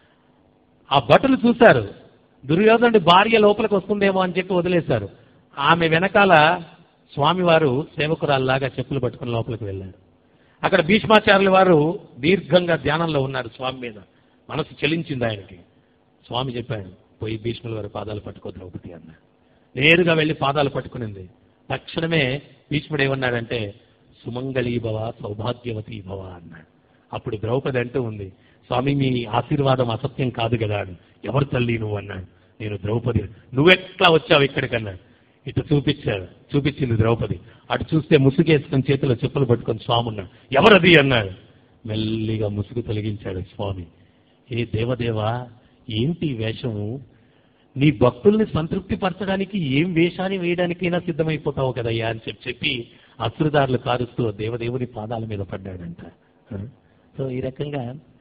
ఆ భటులు చూశారు దుర్యోధనుడి భార్య లోపలికి వస్తుందేమో అని చెప్పి వదిలేశారు ఆమె వెనకాల స్వామివారు సేవకురాల్లాగా చెప్పులు పట్టుకుని లోపలికి వెళ్ళారు అక్కడ భీష్మాచార్యుల వారు దీర్ఘంగా ధ్యానంలో ఉన్నారు స్వామి మీద మనసు చెలించింది ఆయనకి స్వామి చెప్పాడు పోయి భీష్ముల వారి పాదాలు పట్టుకో ద్రౌపది అన్నాడు నేరుగా వెళ్ళి పాదాలు పట్టుకునింది తక్షణమే భీష్ముడు ఏమన్నాడంటే సుమంగళీ భవ సౌభాగ్యవతి భవ అన్నాడు అప్పుడు ద్రౌపది అంటూ ఉంది స్వామి మీ ఆశీర్వాదం అసత్యం కాదు కదా అని ఎవరు తల్లి నువ్వు అన్నాడు నేను ద్రౌపది నువ్వెట్లా వచ్చావు ఇక్కడికన్నాడు ఇటు చూపించాడు చూపించింది ద్రౌపది అటు చూస్తే ముసుగేసుకొని చేతిలో చెప్పులు పట్టుకొని స్వామి ఉన్నాడు ఎవరది అన్నాడు మెల్లిగా ముసుగు తొలగించాడు స్వామి ఏ దేవదేవా ఏంటి ఈ వేషము నీ భక్తుల్ని సంతృప్తి పరచడానికి ఏం వేషాన్ని వేయడానికైనా సిద్ధమైపోతావు కదయ్యా అని చెప్పి చెప్పి అశ్రుదారులు కారుస్తూ దేవదేవుని పాదాల మీద పడ్డాడంట సో ఈ రకంగా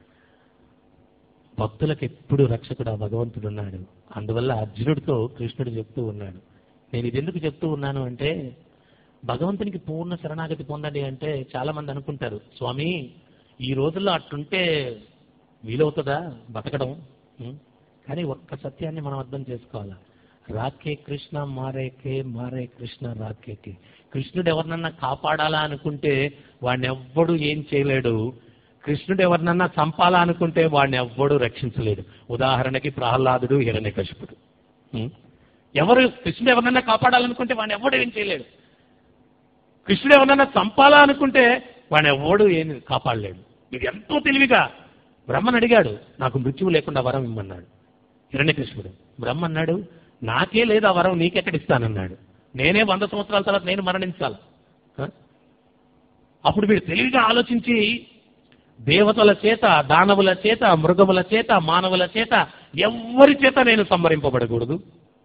భక్తులకు ఎప్పుడు రక్షకుడు ఆ భగవంతుడు ఉన్నాడు అందువల్ల అర్జునుడితో కృష్ణుడు చెప్తూ ఉన్నాడు నేను ఇది ఎందుకు చెప్తూ ఉన్నాను అంటే భగవంతునికి పూర్ణ శరణాగతి పొందండి అంటే చాలా మంది అనుకుంటారు స్వామి ఈ రోజుల్లో అట్టుంటే వీలవుతుందా బతకడం ఉం? కానీ ఒక్క సత్యాన్ని మనం అర్థం చేసుకోవాలా రాకే కృష్ణ మారేకే మారే కృష్ణ రాకేకే కృష్ణుడు ఎవరినన్నా కాపాడాలా అనుకుంటే వాడిని ఎవ్వడు ఏం చేయలేడు కృష్ణుడు ఎవరినన్నా చంపాలా అనుకుంటే వాడిని ఎవ్వడు రక్షించలేడు ఉదాహరణకి ప్రహ్లాదుడు హిరణ్యకశిపుడు ఉం? ఎవరు కృష్ణుడు ఎవరినన్నా కాపాడాలనుకుంటే వాడిని ఎవ్వడు ఏం చేయలేడు కృష్ణుడు ఎవరినన్నా చంపాలా అనుకుంటే వాడిని ఎవ్వడు ఏం కాపాడలేడు ఇది ఎంతో తెలివిగా బ్రహ్మను అడిగాడు నాకు మృత్యువు లేకుండా వరం ఇమ్మన్నాడు హిరణ్యకృష్ణుడు బ్రహ్మ అన్నాడు నాకే లేదు ఆ వరం నీకెక్కడ ఇస్తానన్నాడు నేనే వంద సంవత్సరాల తర్వాత నేను మరణించాలి హ? అప్పుడు వీడు తెలివిగా ఆలోచించి దేవతల చేత దానవుల చేత మృగముల చేత మానవుల చేత ఎవ్వరి చేత నేను సంహరింపబడకూడదు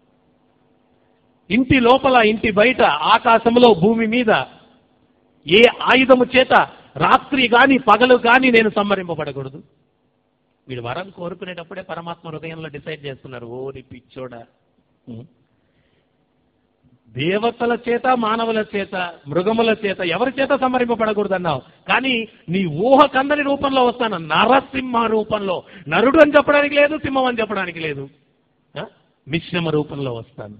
ఇంటి లోపల ఇంటి బయట ఆకాశంలో భూమి మీద ఏ ఆయుధము చేత రాత్రి గాని పగలు గాని నేను సంహరింపబడకూడదు వీడు వరం కోరుకునేటప్పుడే పరమాత్మ హృదయంలో డిసైడ్ చేస్తున్నారు ఓరి పిచ్చోడా ఉం. దేవతల చేత మానవుల చేత మృగముల చేత ఎవరి చేత సంహరింపబడకూడదు అన్నావు కానీ నీ ఊహ కందని రూపంలో వస్తాను నరసింహ రూపంలో నరుడు అని చెప్పడానికి లేదు సింహం అని చెప్పడానికి లేదు ఆ? మిశ్రమ రూపంలో వస్తాను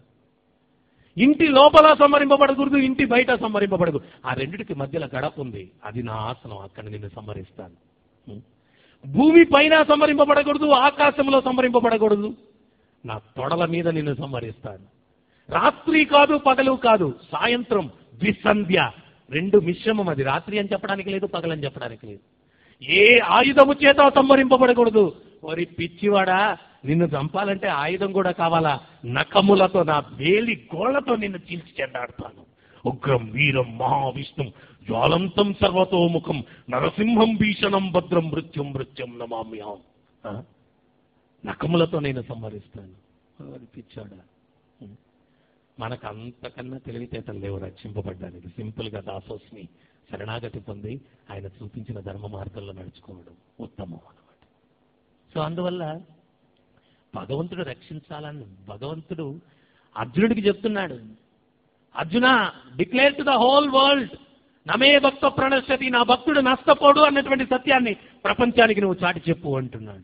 ఇంటి లోపల సంహరింపబడకూడదు ఇంటి బయట సంహరింపబడకూడదు ఆ రెండిటికి మధ్యలో గడప ఉంది అది నా ఆసనం అక్కడ నిన్ను సంహరిస్తాను ఉం. భూమి పైన సంహరింపబడకూడదు ఆకాశంలో సంహరింపబడకూడదు నా తొడల మీద నిన్ను సంహరిస్తాను రాత్రి కాదు పగలు కాదు సాయంత్రం ద్విసంధ్య రెండు మిశ్రమం అది రాత్రి అని చెప్పడానికి లేదు పగలని చెప్పడానికి లేదు ఏ ఆయుధము చేత సంహరింపబడకూడదు ఓరి పిచ్చివాడా నిన్ను చంపాలంటే ఆయుధం కూడా కావాలా నఖములతో నా వేలి గోళ్లతో నిన్ను చీల్చి చెండాడుతాను ఉగ్రం వీరం మహావిష్ణుం జ్వాలంతం సర్వతోముఖం నరసింహం భీషణం భద్రం మృత్యుం మృత్యుం నమామ్యాం ఆ? నఖములతో నేను సంహరిస్తాను ఓరి పిచ్చాడా ఉం. మనకు అంతకన్నా తెలివితేటలు లేవు రక్షింపబడ్డానికి సింపుల్ గా దాసోస్మి శరణాగతి పొంది ఆయన చూపించిన ధర్మ మార్గంలో నడుచుకోవడం ఉత్తమం అన్నమాట సో అందువల్ల భగవంతుడు రక్షించాలని భగవంతుడు అర్జునుడికి చెప్తున్నాడు Arjuna declare to the whole world నమే భక్త ప్రణశ్యతి నా భక్తుడు నష్టపోడు అన్నటువంటి సత్యాన్ని ప్రపంచానికి నువ్వు చాటి చెప్పు అంటున్నాడు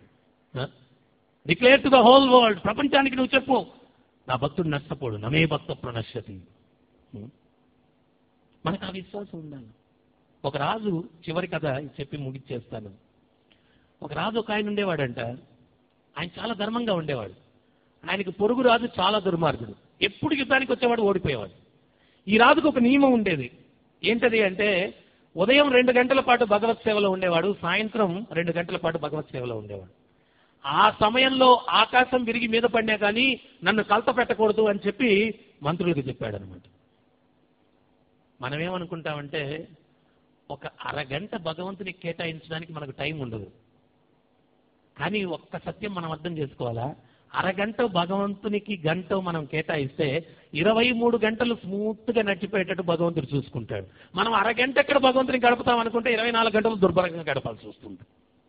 declare to the whole world ప్రపంచానికి నువ్వు చెప్పు నా భక్తుడు నష్టపోడు నమే భక్త ప్రణశ్యతి ఉం? మనకు ఆ విశ్వాసం ఉండాలి ఒక రాజు చివరి కథ చెప్పి ముగిచ్చేస్తాను ఒక రాజు ఒక ఆయన ఉండేవాడంట ఆయన చాలా ధర్మంగా ఉండేవాడు ఆయనకి పొరుగు రాజు చాలా దుర్మార్గుడు ఎప్పుడు యుద్ధానికి వచ్చేవాడు ఓడిపోయేవాడు ఈ రాజుకు ఒక నియమం ఉండేది ఏంటది అంటే ఉదయం రెండు గంటల పాటు భగవత్ సేవలో ఉండేవాడు సాయంత్రం రెండు గంటల పాటు భగవత్ సేవలో ఉండేవాడు ఆ సమయంలో ఆకాశం విరిగి మీద పడినా కానీ నన్ను కలత పెట్టకూడదు అని చెప్పి మంత్రులకు చెప్పాడు అనమాట మనం ఏమనుకుంటామంటే ఒక అరగంట భగవంతునికి కేటాయించడానికి మనకు టైం ఉండదు కానీ ఒక్క సత్యం మనం అర్థం చేసుకోవాలా అరగంట భగవంతునికి గంట మనం కేటాయిస్తే ఇరవై మూడు గంటలు స్మూత్ గా నడిచిపోయేటట్టు భగవంతుడు చూసుకుంటాడు మనం అరగంట ఎక్కడ భగవంతుని గడుపుతాం అనుకుంటే ఇరవై నాలుగు గంటలు దుర్భరంగా గడపాల్సి వస్తుంది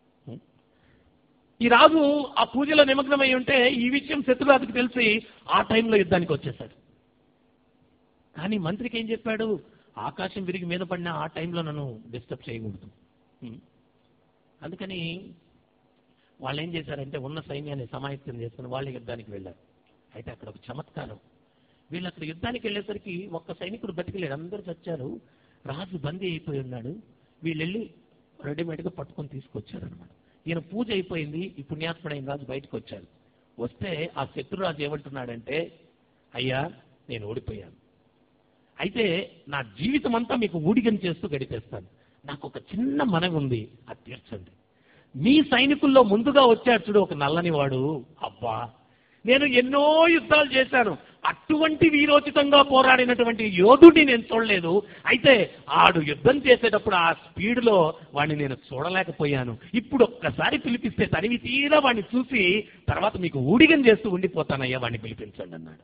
ఈ రాజు ఆ పూజలో నిమగ్నమై ఉంటే ఈ విషయం శత్రురాజుకి తెలిసి ఆ టైంలో యుద్ధానికి వచ్చేసాడు కానీ మంత్రికి ఏం చెప్పాడు ఆకాశం విరిగి మీద పడిన ఆ టైంలో నన్ను డిస్టర్బ్ చేయకూడదు ఉం. అందుకని వాళ్ళు ఏం చేశారంటే ఉన్న సైన్యాన్ని సమాయత్తం చేసుకుని వాళ్ళు యుద్ధానికి వెళ్ళారు అయితే అక్కడ ఒక చమత్కారం వీళ్ళు అక్కడ యుద్ధానికి వెళ్ళేసరికి ఒక్క సైనికుడు బతికలేడు అందరూ చచ్చారు రాజు బందీ అయిపోయి ఉన్నాడు వీళ్ళు వెళ్ళి రెడీమేడ్గా పట్టుకొని తీసుకొచ్చారు అనమాట ఈయన పూజ అయిపోయింది ఈ పుణ్యాత్ముడైన రాజు బయటకు వచ్చాడు వస్తే ఆ శత్రురాజు ఏమంటున్నాడంటే అయ్యా నేను ఓడిపోయాను అయితే నా జీవితం అంతా మీకు ఊడిగం చేస్తూ గడిపేస్తాను నాకు ఒక చిన్న మనవి ఉంది అది తీర్చండి మీ సైనికుల్లో ముందుగా వచ్చాడు చూడు ఒక నల్లని వాడు అబ్బా నేను ఎన్నో యుద్ధాలు చేశాను అటువంటి వీరోచితంగా పోరాడినటువంటి యోధుడిని నేను చూడలేదు అయితే ఆడు యుద్ధం చేసేటప్పుడు ఆ స్పీడ్ లో వాడిని నేను చూడలేకపోయాను ఇప్పుడు ఒక్కసారి పిలిపిస్తే తనివి తీరా వాడిని చూసి తర్వాత మీకు ఊడిగం చేస్తూ ఉండిపోతానయ్యా వాడిని పిలిపించండి అన్నాడు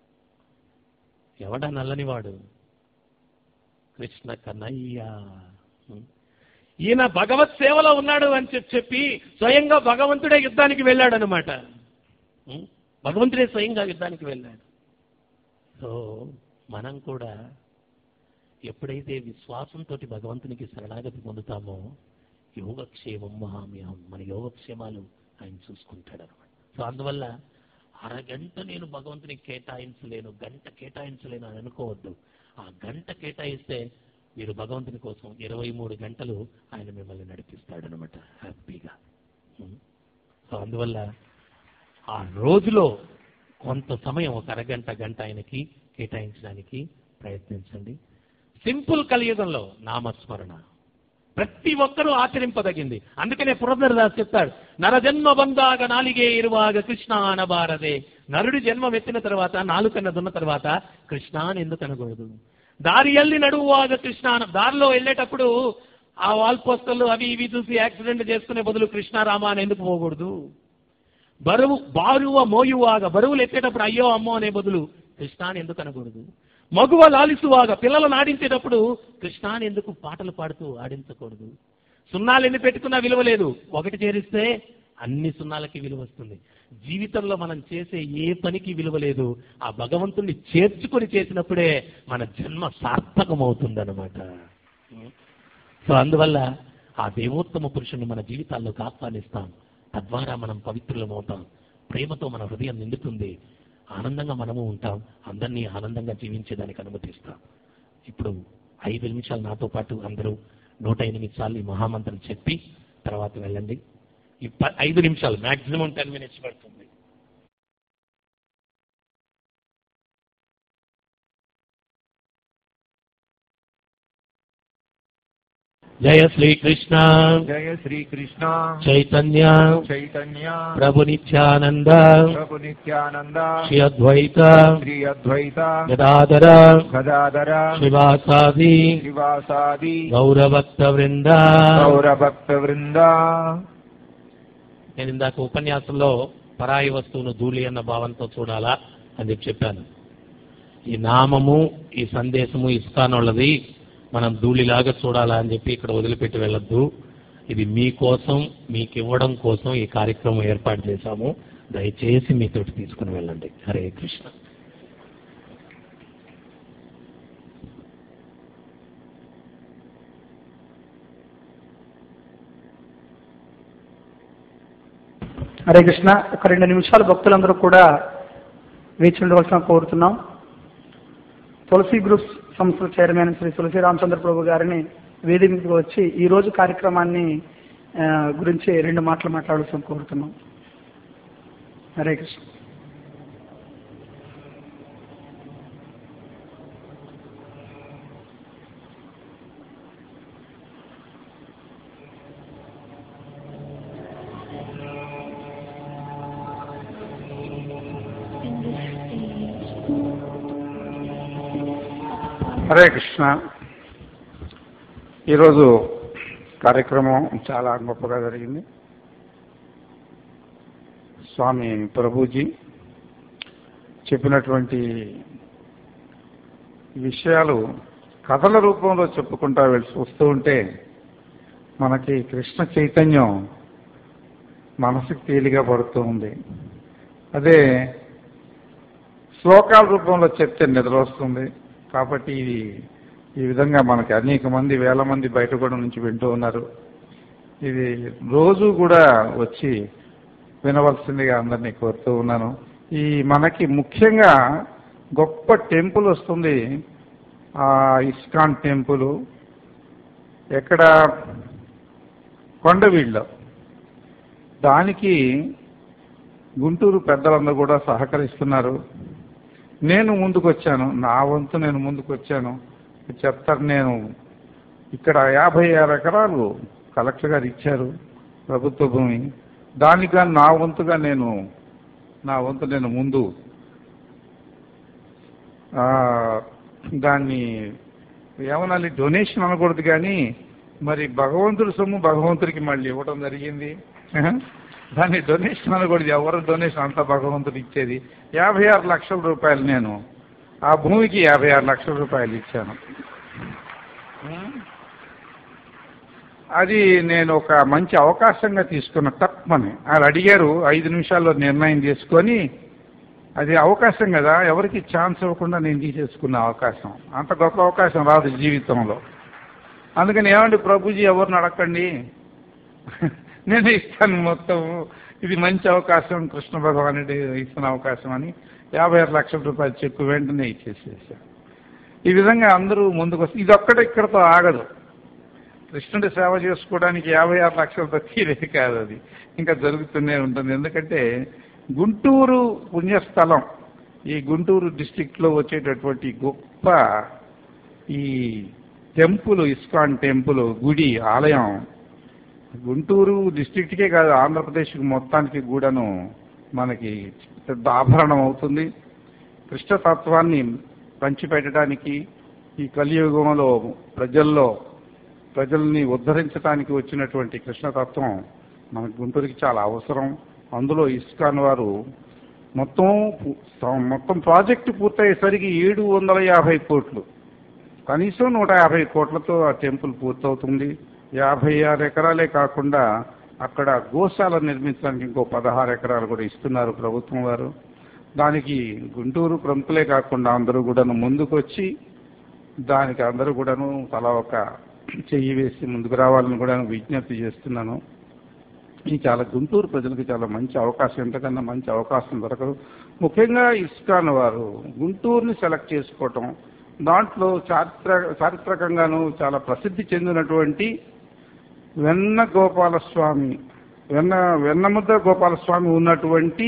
ఎవడా నల్లని వాడు కృష్ణ కన్నయ్య ఈయన భగవత్ సేవలో ఉన్నాడు అని చెప్పి చెప్పి స్వయంగా భగవంతుడే యుద్ధానికి వెళ్ళాడు అనమాట భగవంతుడే స్వయంగా యుద్ధానికి వెళ్ళాడు సో మనం కూడా ఎప్పుడైతే విశ్వాసంతో భగవంతునికి శరణాగతి పొందుతామో యోగక్షేమం మహామ్యహం మన యోగక్షేమాలు ఆయన చూసుకుంటాడు అనమాట సో అందువల్ల అరగంట నేను భగవంతునికి కేటాయించలేను గంట కేటాయించలేను అని అనుకోవద్దు ఆ గంట కేటాయిస్తే మీరు భగవంతుని కోసం ఇరవై మూడు గంటలు ఆయన మిమ్మల్ని నడిపిస్తాడనమాట హ్యాపీగా ఉం. సో అందువల్ల ఆ రోజులో కొంత సమయం ఒక అరగంట గంట ఆయనకి కేటాయించడానికి ప్రయత్నించండి సింపుల్ కలియుగంలో నామస్మరణ ప్రతి ఒక్కరూ ఆచరింపదగింది అందుకనే పురంధరదాస్ చెప్తాడు నరజన్మ బంధాగ నాలిగే ఇరువాగ కృష్ణ అనబారదే నరుడి జన్మం ఎత్తిన తర్వాత నాలుకన్నదున్న తర్వాత కృష్ణ అని ఎందుకు అనకూడదు దారి ఎల్లి నడువాగ కృష్ణ అన దారిలో వెళ్ళేటప్పుడు ఆ వాల్ పోస్టర్లు అవి ఇవి చూసి యాక్సిడెంట్ చేసుకునే బదులు కృష్ణ రామ అని ఎందుకు పోకూడదు బరువు బారువ మోయువాగా బరువులు ఎత్తేటప్పుడు అయ్యో అమ్మో అనే బదులు కృష్ణాని ఎందుకు అనకూడదు మగువ లాలిసువాగా పిల్లలు ఆడించేటప్పుడు కృష్ణాని ఎందుకు పాటలు పాడుతూ ఆడించకూడదు సున్నాలు ఎన్ని పెట్టుకున్నా విలువ లేదు ఒకటి చేరిస్తే అన్ని సున్నాలకి విలువ వస్తుంది జీవితంలో మనం చేసే ఏ పనికి విలువ లేదు ఆ భగవంతుణ్ణి చేర్చుకొని చేసినప్పుడే మన జన్మ సార్థకమవుతుంది అనమాట సో అందువల్ల ఆ దేవోత్తమ పురుషుని మన జీవితాల్లోకి ఆహ్వానిస్తాం తద్వారా మనం పవిత్రులమవుతాం ప్రేమతో మన హృదయం నిండుతుంది ఆనందంగా మనము ఉంటాం అందరినీ ఆనందంగా జీవించేదానికి అనుమతిస్తాం ఇప్పుడు ఐదు నిమిషాలు నాతో పాటు అందరూ నూట ఎనిమిది సార్లు ఈ మహామంత్రం చెప్పి తర్వాత వెళ్ళండి ఈ ప- ఐదు నిమిషాలు మాక్సిమం టెన్ మినిట్స్ పడుతుంది జయ శ్రీకృష్ణ జయ శ్రీకృష్ణ చైతన్య చైతన్య ప్రభు నిత్యానంద ప్రభు నిత్యానంద శ్రీ అద్వైత శ్రీ అద్వైత గదాధర గదాధర శివాసాది శ్రీవాసాది గౌరభక్త వృంద గౌరభక్త వృంద నేను ఇందాక ఉపన్యాసంలో పరాయి వస్తువును ధూళి అన్న భావంతో చూడాలా అని చెప్పి చెప్పాను ఈ నామము ఈ సందేశము ఇస్తానోళ్ళది మనం ధూళిలాగా చూడాలా అని చెప్పి ఇక్కడ వదిలిపెట్టి వెళ్ళొద్దు ఇది మీకోసం మీకు ఇవ్వడం కోసం ఈ కార్యక్రమం ఏర్పాటు చేశాము దయచేసి మీతోటి తీసుకుని వెళ్ళండి హరే కృష్ణ హరే కృష్ణ ఒక రెండు నిమిషాలు భక్తులందరూ కూడా వేచి ఉండవలసిన కోరుతున్నాం తులసి గ్రూప్ సంస్థ చైర్మన్ శ్రీ తులసి రామచంద్ర ప్రభు గారిని వేదిక మీదకి వచ్చి ఈ రోజు కార్యక్రమాన్ని ఆ, గురించి రెండు మాటలు మాట్లాడాల్సిన కోరుతున్నాం హరే కృష్ణ హరే కృష్ణ ఈరోజు కార్యక్రమం చాలా గొప్పగా జరిగింది స్వామి ప్రభుజీ చెప్పినటువంటి విషయాలు కథల రూపంలో చెప్పుకుంటా వెళ్ళి వస్తూ ఉంటే మనకి కృష్ణ చైతన్యం మనసుకు తేలిగా పడుతూ ఉంది అదే శ్లోకాల రూపంలో చెప్తే నిద్ర వస్తుంది కాబట్టి ఇది ఈ విధంగా మనకి అనేక మంది వేల మంది బయట కూడా నుంచి వింటూ ఉన్నారు ఇది రోజు కూడా వచ్చి వినవలసిందిగా అందరినీ కోరుతూ ఉన్నాను ఈ మనకి ముఖ్యంగా గొప్ప టెంపుల్ వస్తుంది ఆ ఇస్కాన్ టెంపుల్ ఎక్కడ కొండవీళ్ళలో దానికి గుంటూరు పెద్దలందరూ కూడా సహకరిస్తున్నారు నేను ముందుకు వచ్చాను నా వంతు నేను ముందుకు వచ్చాను చెప్తారు నేను ఇక్కడ యాభై ఆరు ఎకరాలు కలెక్టర్ గారు ఇచ్చారు ప్రభుత్వ భూమి దానిగా నా వంతుగా నేను నా వంతు నేను ముందు ఆ, దాన్ని ఏమనాలి డొనేషన్ అనకూడదు కానీ మరి భగవంతుడి సొమ్ము భగవంతుడికి మళ్ళీ ఇవ్వడం జరిగింది దాన్ని డొనేషన్ అనకూడదు ఎవరు డొనేషన్ అంతా భగవంతుడు ఇచ్చేది యాభై ఆరు లక్షల రూపాయలు నేను ఆ భూమికి యాభై ఆరు లక్షల రూపాయలు ఇచ్చాను అది నేను ఒక మంచి అవకాశంగా తీసుకున్న తప్పని వాళ్ళు అడిగారు ఐదు నిమిషాల్లో నిర్ణయం తీసుకొని అది అవకాశం కదా ఎవరికి ఛాన్స్ ఇవ్వకుండా నేను తీసేసుకున్న అవకాశం అంత గొప్ప అవకాశం రాదు జీవితంలో అందుకని ఏమండి ప్రభుజీ ఎవరిని అడగండి నేను ఇస్తాను మొత్తం ఇది మంచి అవకాశం కృష్ణ భగవానుడి ఇస్తున్న అవకాశం అని యాభై ఆరు లక్షల రూపాయల చెక్కు వెంటనే ఇచ్చేసేసాను ఈ విధంగా అందరూ ముందుకు వస్తారు ఇది ఒక్కటే ఇక్కడతో ఆగదు కృష్ణుడి సేవ చేసుకోవడానికి యాభై ఆరు లక్షలతో తీరేది కాదు అది ఇంకా జరుగుతూనే ఉంటుంది ఎందుకంటే గుంటూరు పుణ్యస్థలం ఈ గుంటూరు డిస్టిక్లో వచ్చేటటువంటి గొప్ప ఈ టెంపుల్ ఇస్కాన్ టెంపుల్ గుడి ఆలయం గుంటూరు డిస్టిక్ట్కే కాదు ఆంధ్రప్రదేశ్కి మొత్తానికి కూడాను మనకి పెద్ద ఆభరణం అవుతుంది కృష్ణతత్వాన్ని పంచిపెట్టడానికి ఈ కలియుగంలో ప్రజల్లో ప్రజల్ని ఉద్ధరించడానికి వచ్చినటువంటి కృష్ణతత్వం మన గుంటూరుకి చాలా అవసరం అందులో ఇస్కాన్ వారు మొత్తం పు- మొత్తం ప్రాజెక్టు పూర్తయ్యేసరికి ఏడు వందల యాభై కోట్లు కనీసం నూట యాభై కోట్లతో ఆ టెంపుల్ పూర్తవుతుంది యాభై ఆరు ఎకరాలే కాకుండా అక్కడ గోశాల నిర్మించడానికి ఇంకో పదహారు ఎకరాలు కూడా ఇస్తున్నారు ప్రభుత్వం వారు దానికి గుంటూరు ప్రముఖులే కాకుండా అందరూ కూడాను ముందుకు వచ్చి దానికి అందరూ కూడాను తలా ఒక చెయ్యి వేసి ముందుకు రావాలని కూడా విజ్ఞప్తి చేస్తున్నాను ఇది చాలా గుంటూరు ప్రజలకు చాలా మంచి అవకాశం ఎంతకన్నా మంచి అవకాశం దొరకదు ముఖ్యంగా ఇస్కాన్ వారు గుంటూరుని సెలెక్ట్ చేసుకోవటం దాంట్లో చారిత్ర చారిత్రకంగాను చాలా ప్రసిద్ధి చెందినటువంటి వెన్న గోపాలస్వామి వెన్న వెన్నముద్ద గోపాలస్వామి ఉన్నటువంటి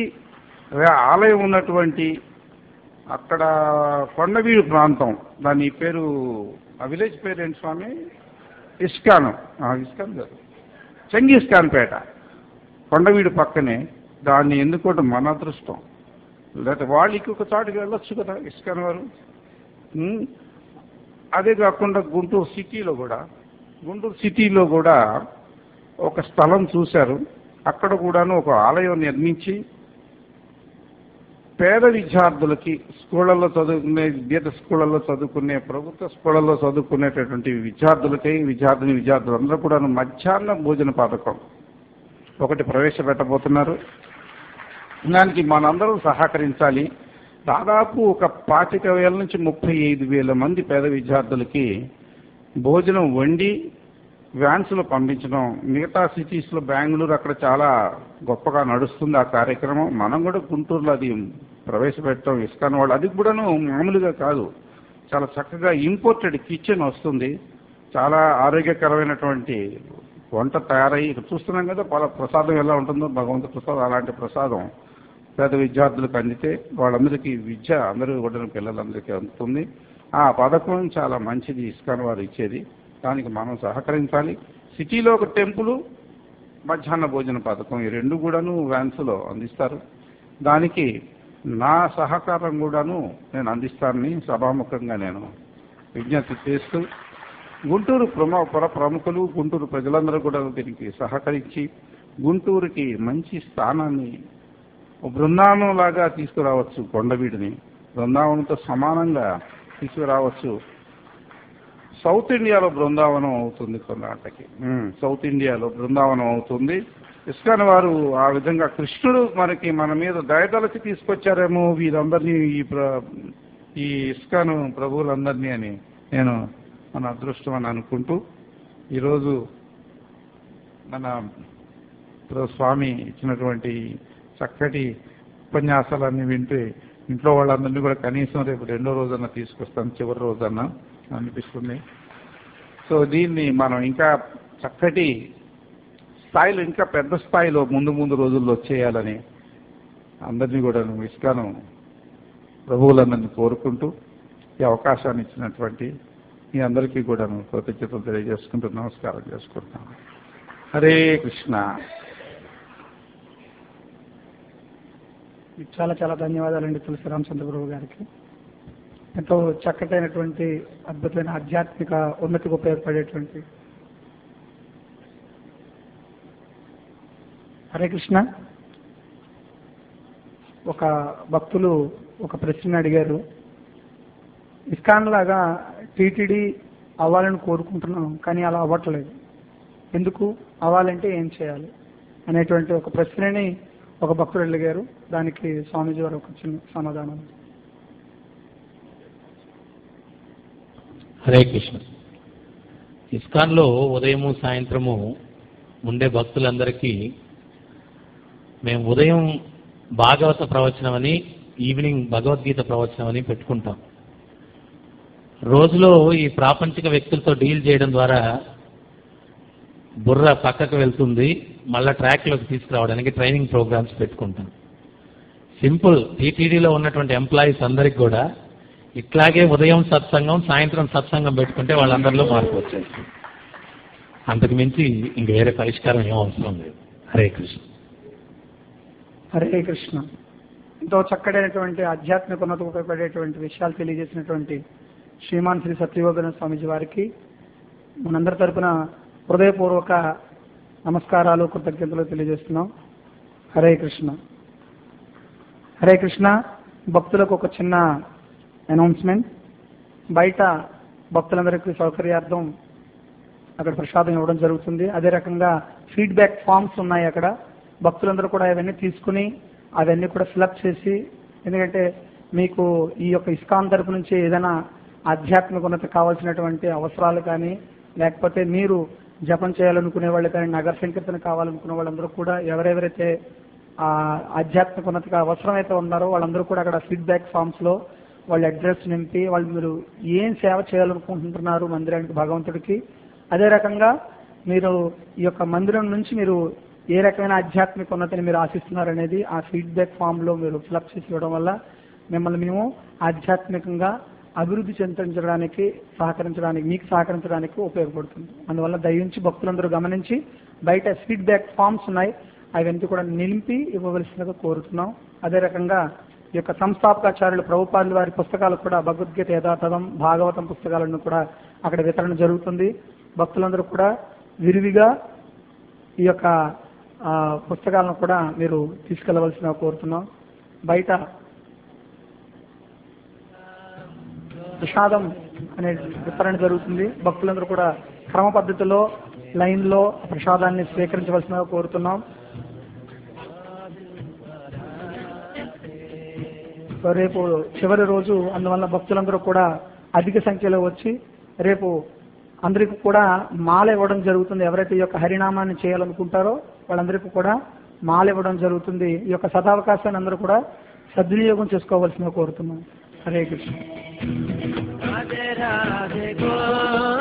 ఆలయం ఉన్నటువంటి అక్కడ కొండవీడు ప్రాంతం దాని పేరు ఆ విలేజ్ పేరు ఏంటి స్వామి ఇస్కాన్ ఆ, ఇస్కాన్ కాదు చెంగీస్ ఖాన్ పేట కొండవీడు పక్కనే దాన్ని ఎన్నుకోవడం మన అదృష్టం లేకపోతే వాళ్ళు ఇంకొక చాటుకి వెళ్ళొచ్చు కదా ఇస్కాన్ వారు ఉమ్, అదే కాకుండా గుంటూరు సిటీలో కూడా గుంటూరు సిటీలో కూడా ఒక స్థలం చూశారు అక్కడ కూడాను ఒక ఆలయం నిర్మించి పేద విద్యార్థులకి స్కూళ్ళల్లో చదువుకునే గీత స్కూళ్ళల్లో చదువుకునే ప్రభుత్వ స్కూళ్ళల్లో చదువుకునేటటువంటి విద్యార్థులకి విద్యార్థిని విద్యార్థులు అందరూ కూడా మధ్యాహ్న భోజన పథకం ఒకటి ప్రవేశపెట్టబోతున్నారు దానికి మనందరం సహకరించాలి దాదాపు ఒక పాతిక వేల నుంచి ముప్పై ఐదు వేల మంది పేద విద్యార్థులకి భోజనం వండి వ్యాన్స్లో పంపించడం మిగతా సిటీస్లో బెంగళూరు అక్కడ చాలా గొప్పగా నడుస్తుంది ఆ కార్యక్రమం మనం కూడా గుంటూరులో అది ప్రవేశపెట్టడం ఇస్కాన్ వాళ్ళు అది కూడాను మామూలుగా కాదు చాలా చక్కగా ఇంపోర్టెడ్ కిచెన్ వస్తుంది చాలా ఆరోగ్యకరమైనటువంటి వంట తయారయ్యి ఇక్కడ చూస్తున్నాం కదా వాళ్ళ ప్రసాదం ఎలా ఉంటుందో భగవంతు ప్రసాదం అలాంటి ప్రసాదం పేద విద్యార్థులకు అందితే వాళ్ళందరికీ విద్య అందరూ కూడా పిల్లలందరికీ అందుతుంది ఆ పథకం చాలా మంచిది ఇస్కాన్ వారు ఇచ్చేది దానికి మనం సహకరించాలి సిటీలో ఒక టెంపుల్ మధ్యాహ్న భోజన పథకం ఈ రెండు కూడాను వ్యాన్స్లో అందిస్తారు దానికి నా సహకారం కూడాను నేను అందిస్తానని సభాముఖంగా నేను విజ్ఞప్తి చేస్తూ గుంటూరు ప్రమ పుర ప్రముఖులు గుంటూరు ప్రజలందరూ కూడా దీనికి సహకరించి గుంటూరుకి మంచి స్థానాన్ని బృందావనం లాగా తీసుకురావచ్చు కొండవీడిని బృందావనంతో సమానంగా తీసుకురావచ్చు సౌత్ ఇండియాలో బృందావనం అవుతుంది కొన్నాళ్ళకి ఉమ్, సౌత్ ఇండియాలో బృందావనం అవుతుంది ఇస్కాన్ వారు ఆ విధంగా కృష్ణుడు మనకి మన మీద దయదలచి తీసుకొచ్చారేమో వీరందరినీ ఈ ప్ర ఈ ఇస్కాను ప్రభువులందరినీ అని నేను మన అదృష్టం అని అనుకుంటూ ఈరోజు మన ఇప్పుడు స్వామి ఇచ్చినటువంటి చక్కటి ఉపన్యాసాలన్నీ వింటే ఇంట్లో వాళ్ళందరినీ కూడా కనీసం రేపు రెండో రోజన్నా తీసుకొస్తాను చివరి రోజన్నా అనిపిస్తుంది సో దీన్ని మనం ఇంకా చక్కటి స్థాయిలో ఇంకా పెద్ద స్థాయిలో ముందు ముందు రోజుల్లో చేయాలని అందరినీ కూడా ఇస్కాను ప్రభువులందరినీ కోరుకుంటూ ఈ అవకాశాన్ని ఇచ్చినటువంటి మీ అందరికీ కూడా కృతజ్ఞతలు తెలియజేసుకుంటూ నమస్కారం చేసుకుంటాను హరే కృష్ణ మీకు చాలా చాలా ధన్యవాదాలండి తులసి రామచంద్ర గురువు గారికి ఎంతో చక్కటైనటువంటి అద్భుతమైన ఆధ్యాత్మిక ఉన్నతికి ఉపయోగపడేటువంటి హరే కృష్ణ ఒక భక్తులు ఒక ప్రశ్న అడిగారు ఇస్కాన్ లాగా టీటీడీ అవ్వాలని కోరుకుంటున్నాం కానీ అలా అవ్వట్లేదు ఎందుకు అవ్వాలంటే ఏం చేయాలి అనేటువంటి ఒక ప్రశ్నని ఒక భక్తుడు అడిగారు దానికి స్వామీజీ వారు ఒక చిన్న సమాధానం హరే కృష్ణ ఇస్కాన్లో ఉదయము సాయంత్రము ఉండే భక్తులందరికీ మేము ఉదయం భాగవత ప్రవచనం అని ఈవినింగ్ భగవద్గీత ప్రవచనం అని పెట్టుకుంటాం రోజులో ఈ ప్రాపంచిక వ్యక్తులతో డీల్ చేయడం ద్వారా బుర్ర పక్కకు వెళ్తుంది మళ్ళా ట్రాక్లోకి తీసుకురావడానికి ట్రైనింగ్ ప్రోగ్రామ్స్ పెట్టుకుంటాం సింపుల్ టీటీడీలో ఉన్నటువంటి ఎంప్లాయీస్ అందరికి కూడా ఇట్లాగే ఉదయం సత్సంగం సాయంత్రం సత్సంగం పెట్టుకుంటే వాళ్ళందరిలో మార్పు వచ్చేస్తుంది అంతకు మించి ఇంక వేరే పరిష్కారం ఏం అవసరం లేదు హరే కృష్ణ హరే కృష్ణ ఎంతో చక్కడైనటువంటి ఆధ్యాత్మిక ఉన్నత ఉపయోగపడేటువంటి విషయాలు తెలియజేసినటువంటి శ్రీమాన్ శ్రీ సత్యయోగన స్వామీజీ వారికి మనందరి తరపున హృదయపూర్వక నమస్కారాలు కృతజ్ఞతలు తెలియజేస్తున్నాం హరే కృష్ణ హరే కృష్ణ భక్తులకు ఒక చిన్న అనౌన్స్మెంట్ బయట భక్తులందరికీ సౌకర్యార్థం అక్కడ ప్రసాదం ఇవ్వడం జరుగుతుంది అదే రకంగా ఫీడ్బ్యాక్ ఫామ్స్ ఉన్నాయి అక్కడ భక్తులందరూ కూడా అవన్నీ తీసుకుని అవన్నీ కూడా ఫిలప్ చేసి ఎందుకంటే మీకు ఈ యొక్క ఇస్కాన్ తరపు నుంచి ఏదైనా ఆధ్యాత్మిక ఉన్నత కావాల్సినటువంటి అవసరాలు కానీ లేకపోతే మీరు జపం చేయాలనుకునే వాళ్ళు కానీ నగర సంకీర్తన కావాలనుకునే వాళ్ళందరూ కూడా ఎవరెవరైతే ఆ ఆధ్యాత్మిక ఉన్నతికి అవసరమైతే ఉన్నారో వాళ్ళందరూ కూడా అక్కడ ఫీడ్బ్యాక్ ఫామ్స్ లో వాళ్ళ అడ్రస్ నింపి వాళ్ళు మీరు ఏం సేవ చేయాలనుకుంటున్నారు మందిరానికి భగవంతుడికి అదే రకంగా మీరు ఈ యొక్క మందిరం నుంచి మీరు ఏ రకమైన ఆధ్యాత్మిక ఉన్నతిని మీరు ఆశిస్తున్నారు అనేది ఆ ఫీడ్బ్యాక్ ఫామ్ లో మీరు ఫిలప్ చేసి ఇవ్వడం వల్ల మిమ్మల్ని మేము ఆధ్యాత్మికంగా అభివృద్ధి చెందించడానికి సహకరించడానికి మీకు సహకరించడానికి ఉపయోగపడుతుంది అందువల్ల దయించి భక్తులందరూ గమనించి బయట ఫీడ్బ్యాక్ ఫామ్స్ ఉన్నాయి అవన్నీ కూడా నిలిపి ఇవ్వవలసిందిగా కోరుతున్నాం అదే రకంగా ఈ యొక్క సంస్థాపకాచార్యులు ప్రభుపాదుల వారి పుస్తకాలు కూడా భగవద్గీత యథాతథం భాగవతం పుస్తకాలను కూడా అక్కడ వితరణ జరుగుతుంది భక్తులందరూ కూడా విరివిగా ఈ యొక్క ఆ, పుస్తకాలను కూడా మీరు తీసుకెళ్లవలసిన కోరుతున్నాం బయట ప్రసాదం అనే వితరణ జరుగుతుంది భక్తులందరూ కూడా క్రమ పద్ధతిలో లైన్ లో ప్రసాదాన్ని స్వీకరించవలసిన కోరుతున్నాం సో రేపు చివరి రోజు అందువల్ల భక్తులందరూ కూడా అధిక సంఖ్యలో వచ్చి రేపు అందరికీ కూడా మాల ఇవ్వడం జరుగుతుంది ఎవరైతే ఈ యొక్క హరినామాన్ని చేయాలనుకుంటారో వాళ్ళందరికీ కూడా మాల ఇవ్వడం జరుగుతుంది ఈ యొక్క సదావకాశాన్ని అందరూ కూడా సద్వినియోగం చేసుకోవాల్సిన కోరుతున్నాం హరే కృష్ణ రాధే రాధే గోవింద